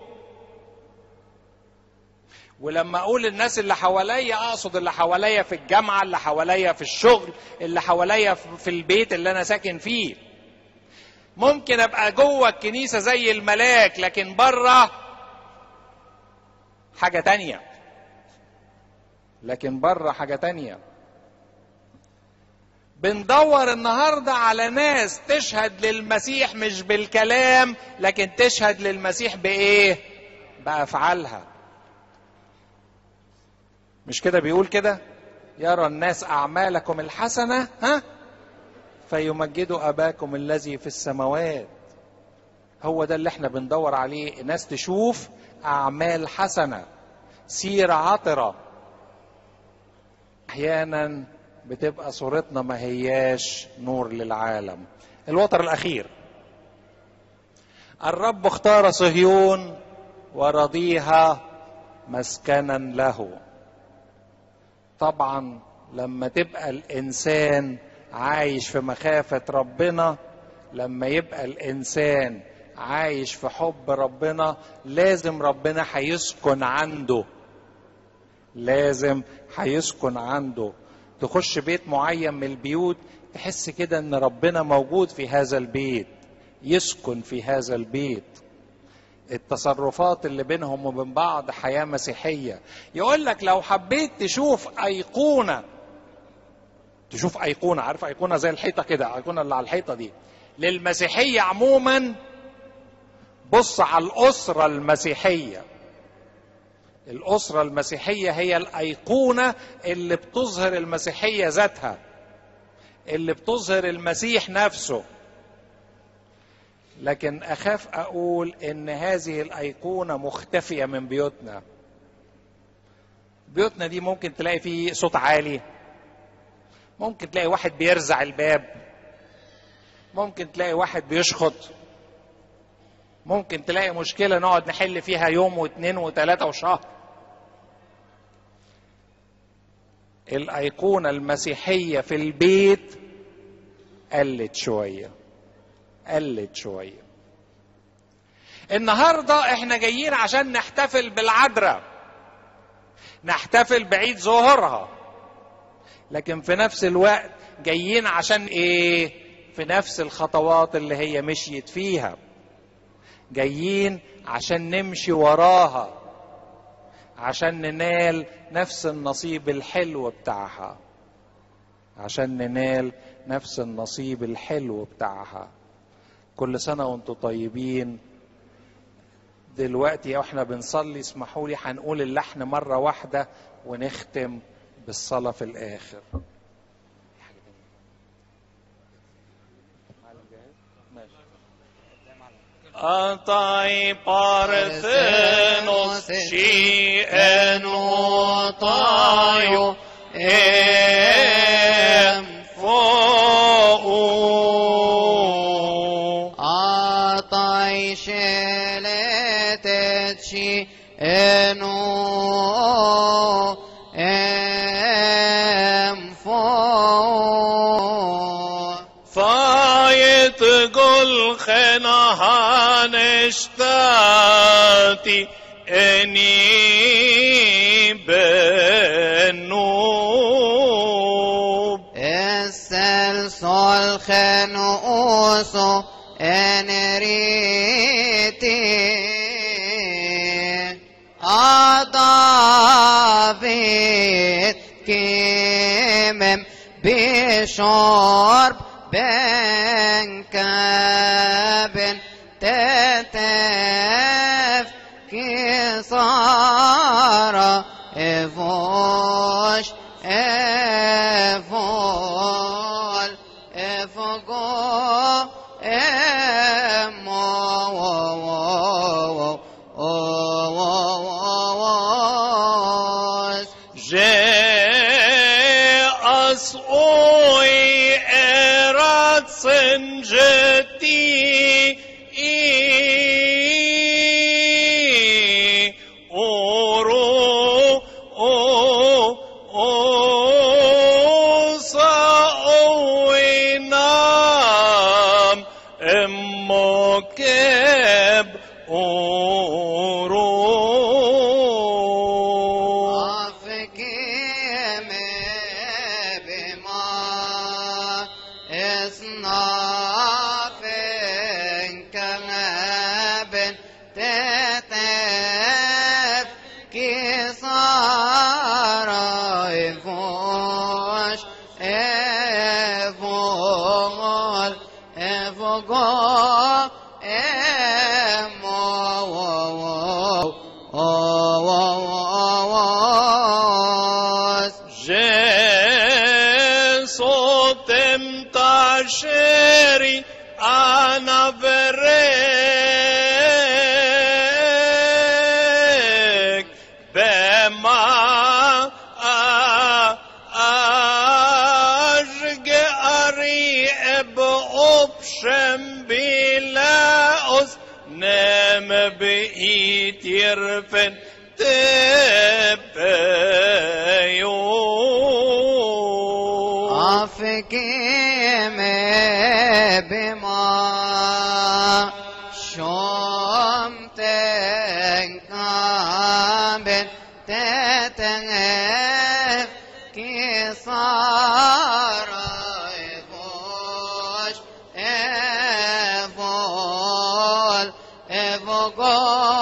ولما اقول الناس اللي حواليا اقصد اللي حواليا في الجامعه اللي حواليا في الشغل اللي حواليا في البيت اللي انا ساكن فيه ممكن ابقى جوه الكنيسه زي الملاك لكن بره حاجه تانية لكن بره حاجه تانية بندور النهارده على ناس تشهد للمسيح مش بالكلام لكن تشهد للمسيح بايه بافعالها مش كده بيقول كده يرى الناس اعمالكم الحسنه ها فيمجدوا اباكم الذي في السماوات هو ده اللي احنا بندور عليه ناس تشوف اعمال حسنه سيره عطره احيانا بتبقى صورتنا ما هياش نور للعالم الوتر الاخير الرب اختار صهيون ورضيها مسكنا له طبعا لما تبقى الانسان عايش في مخافه ربنا لما يبقى الانسان عايش في حب ربنا لازم ربنا هيسكن عنده لازم هيسكن عنده تخش بيت معين من البيوت تحس كده ان ربنا موجود في هذا البيت يسكن في هذا البيت التصرفات اللي بينهم وبين بعض حياة مسيحية يقول لك لو حبيت تشوف أيقونة تشوف أيقونة عارف أيقونة زي الحيطة كده أيقونة اللي على الحيطة دي للمسيحية عموما بص على الأسرة المسيحية الأسرة المسيحية هي الأيقونة اللي بتظهر المسيحية ذاتها اللي بتظهر المسيح نفسه لكن أخاف أقول إن هذه الأيقونة مختفية من بيوتنا بيوتنا دي ممكن تلاقي فيه صوت عالي ممكن تلاقي واحد بيرزع الباب ممكن تلاقي واحد بيشخط ممكن تلاقي مشكلة نقعد نحل فيها يوم واثنين وثلاثة وشهر الأيقونة المسيحية في البيت قلت شوية قلت شوية النهاردة احنا جايين عشان نحتفل بالعذراء نحتفل بعيد ظهورها لكن في نفس الوقت جايين عشان ايه في نفس الخطوات اللي هي مشيت فيها جايين عشان نمشي وراها عشان ننال نفس النصيب الحلو بتاعها عشان ننال نفس النصيب الحلو بتاعها كل سنة وانتم طيبين دلوقتي واحنا بنصلي اسمحوا لي هنقول اللحن مرة واحدة ونختم بالصلاة في الآخر أطاي بارثنوس شيئا وطايو ام فوق أعطي شلتت شي إنو ام فوق فايت قل خناها نشتاتي اني بنوب السلسل خنوسو انريتي أضابيت كيمم بشرب بن كابن تتف كسارة افوش افول افقو امو جاء أصوي إراد سنجتي أورو أو أو سأوي نام أمكب أورو أفكيم بما إصناف كما بن تتف كسار إفوش إفول إفقو إمو جيسو تمتاشري أنا بريك بما nem beit jerfen tepejo. أفكيم بما شمت قابل تتغف كسار إفوش إفول إفوكو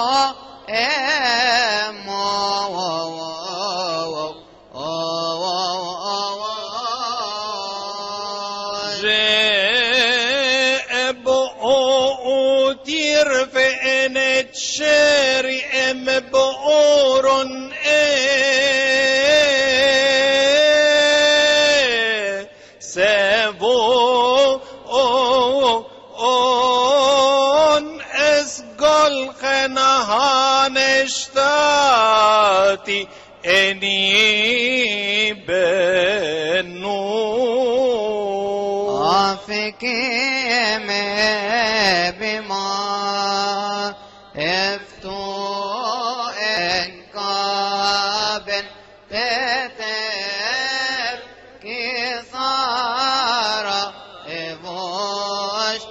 إمو جاب اوتير فإن تشاري ام بؤور ايه سابو اون اسقل خنهان اشتاتي اني بنو أفكيم بما افتو إن قابل تتر كثارة إفوش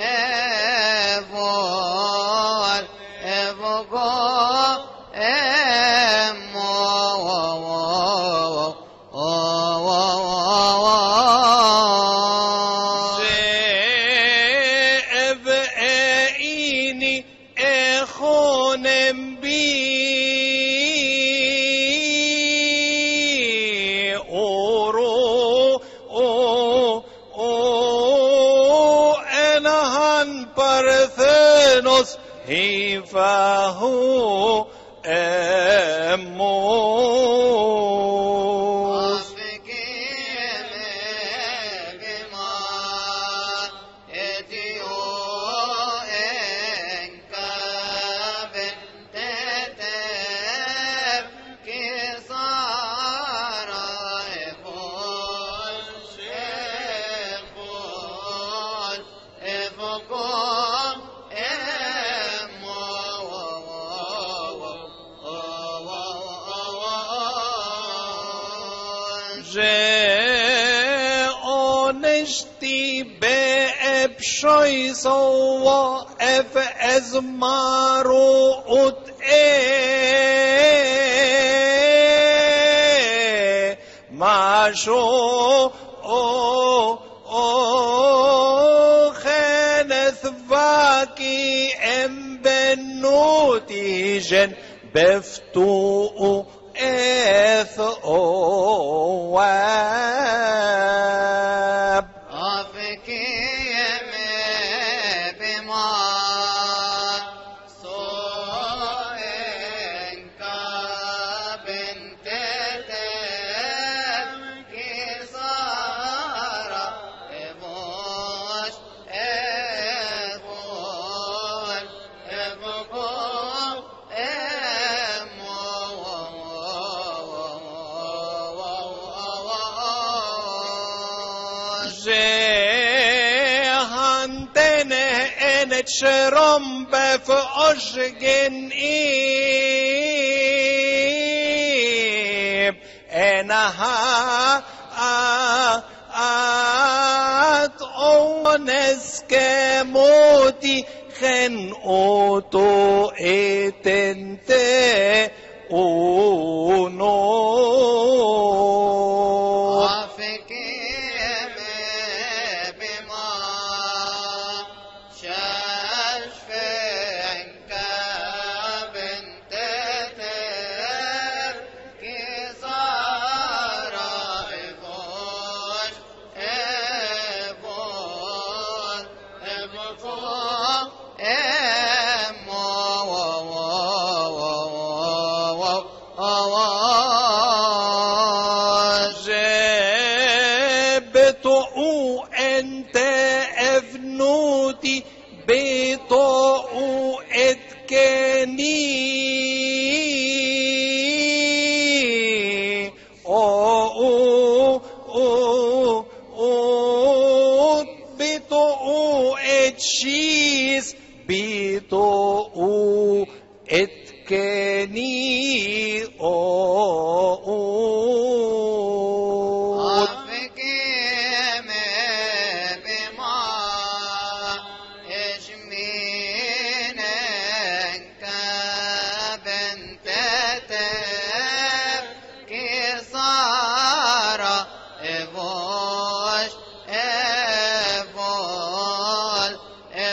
إفول إفقو إمو زئب ايني اخونم بي اورو او او انهان parthenos هيفاهو امو أفكيم بما إتيو إن كابن تتر كسارة إفول إفول إفقون إمو جاءنشتي بأبشي سوا اف ازمارو ات ايه ما شو او او خانث فاكي ام بنوتي جن بفتو اث اواب أفكيم بما سوء كابن تتر كسارة إفوش إفول إفقو إمو جهنتنه انت شرم بف اشجن ايب انها ات اونس كموتي خن اوتو اتنته اونو أفكيم بما ششفع كابن تتر كسارة إفوش إفول إفقو إمو جبتو انت افنوتي بيطو اتكني او او او او بيطو اتشيس بيطو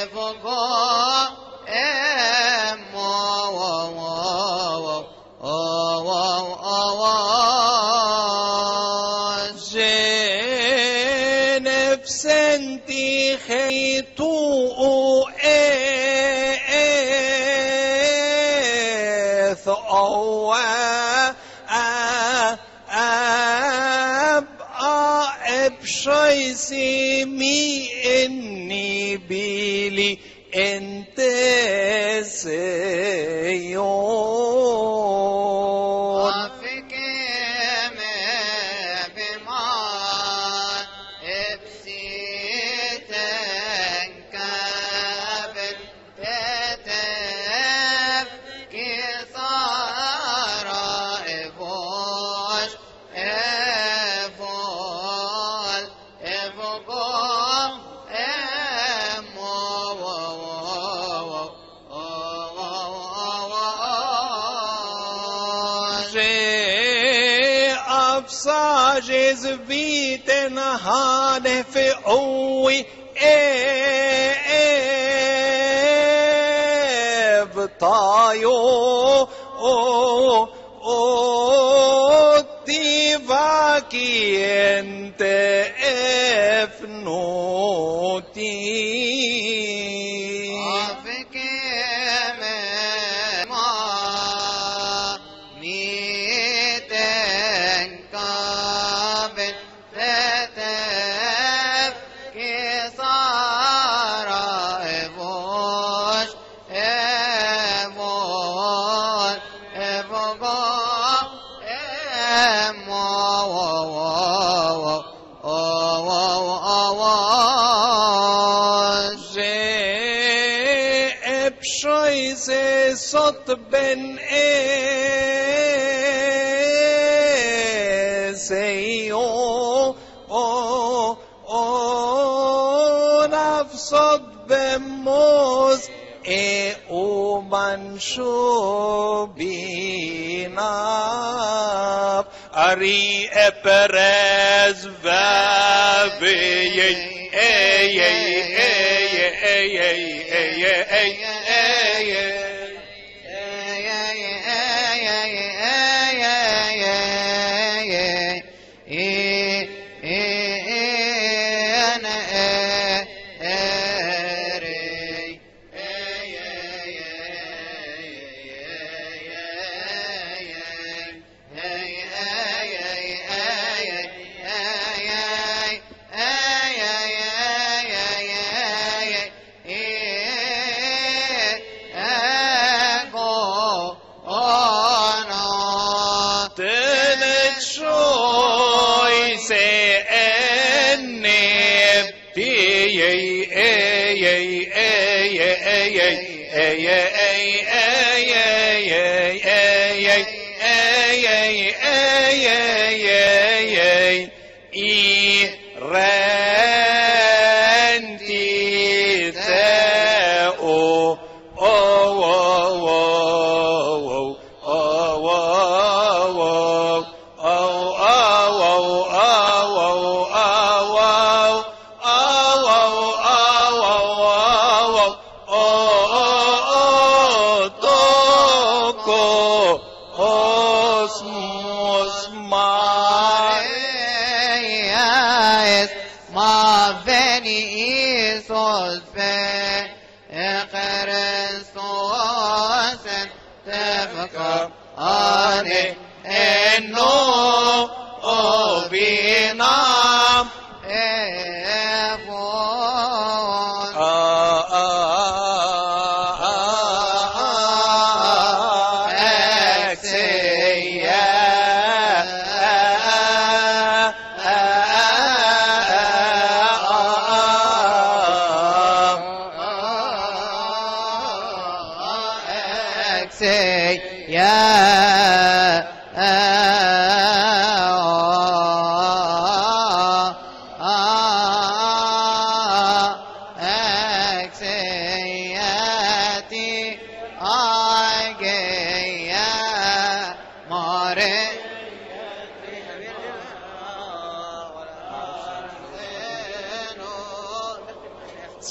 evoco emo oh oh oh oh oh oh Je nefsenti خيتو إيث أو أب أب شيسي مي إني بيلي انت سيون وفكم بما ابسيتن كابل تتف كثارة افوش افول افقو Že afsages viten hane fi owi ev tayo o o tivaki ente efnoti وفكم ما ميتن قابل تتف كسارة افوش افول افقو امو Že epshoj se sot ben e se o o o nafsot bemos e o mansho binaf ari eperez vaviyey ey ey ey ey ey ey ey ey Tenet shoy se enne pi ey ey ey ey ey ey ey ey ey ey ey ey ey ey ey ey i renti te o o o o o ما بني إيسوس في كريستوس تفكر أني إنه بينام إفون say yeah Exeati Ageya Mare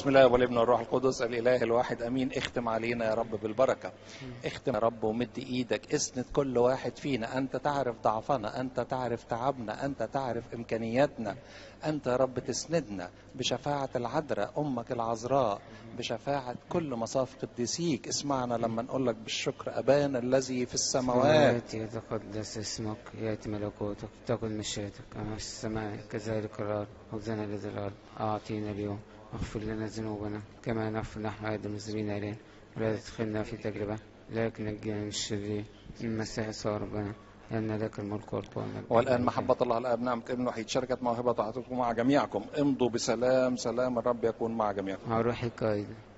بسم الله والابن والروح القدس الاله الواحد امين اختم علينا يا رب بالبركه اختم يا رب ومد ايدك اسند كل واحد فينا انت تعرف ضعفنا انت تعرف تعبنا انت تعرف امكانياتنا انت يا رب تسندنا بشفاعه العذراء امك العذراء بشفاعه كل مصاف قديسيك اسمعنا لما نقول لك بالشكر ابانا الذي في السماوات يتقدس اسمك يأتي ملكوتك تكن مشيئتك كما في السماء كذلك الأرض خبزنا الذي الأرض أعطينا اليوم واغفر لنا ذنوبنا كما نغفر نحن أيضا المسلمين إلينا ولا تدخلنا في تجربة لكن نجينا من الشرير من المسيح يسوع ربنا لأن لك الملك والقوة والمجد. والآن محبة الله الآب نعمة ابن وحيد شركة موهبة تعطيكم مع جميعكم امضوا بسلام سلام الرب يكون مع جميعكم مع روحك أيضا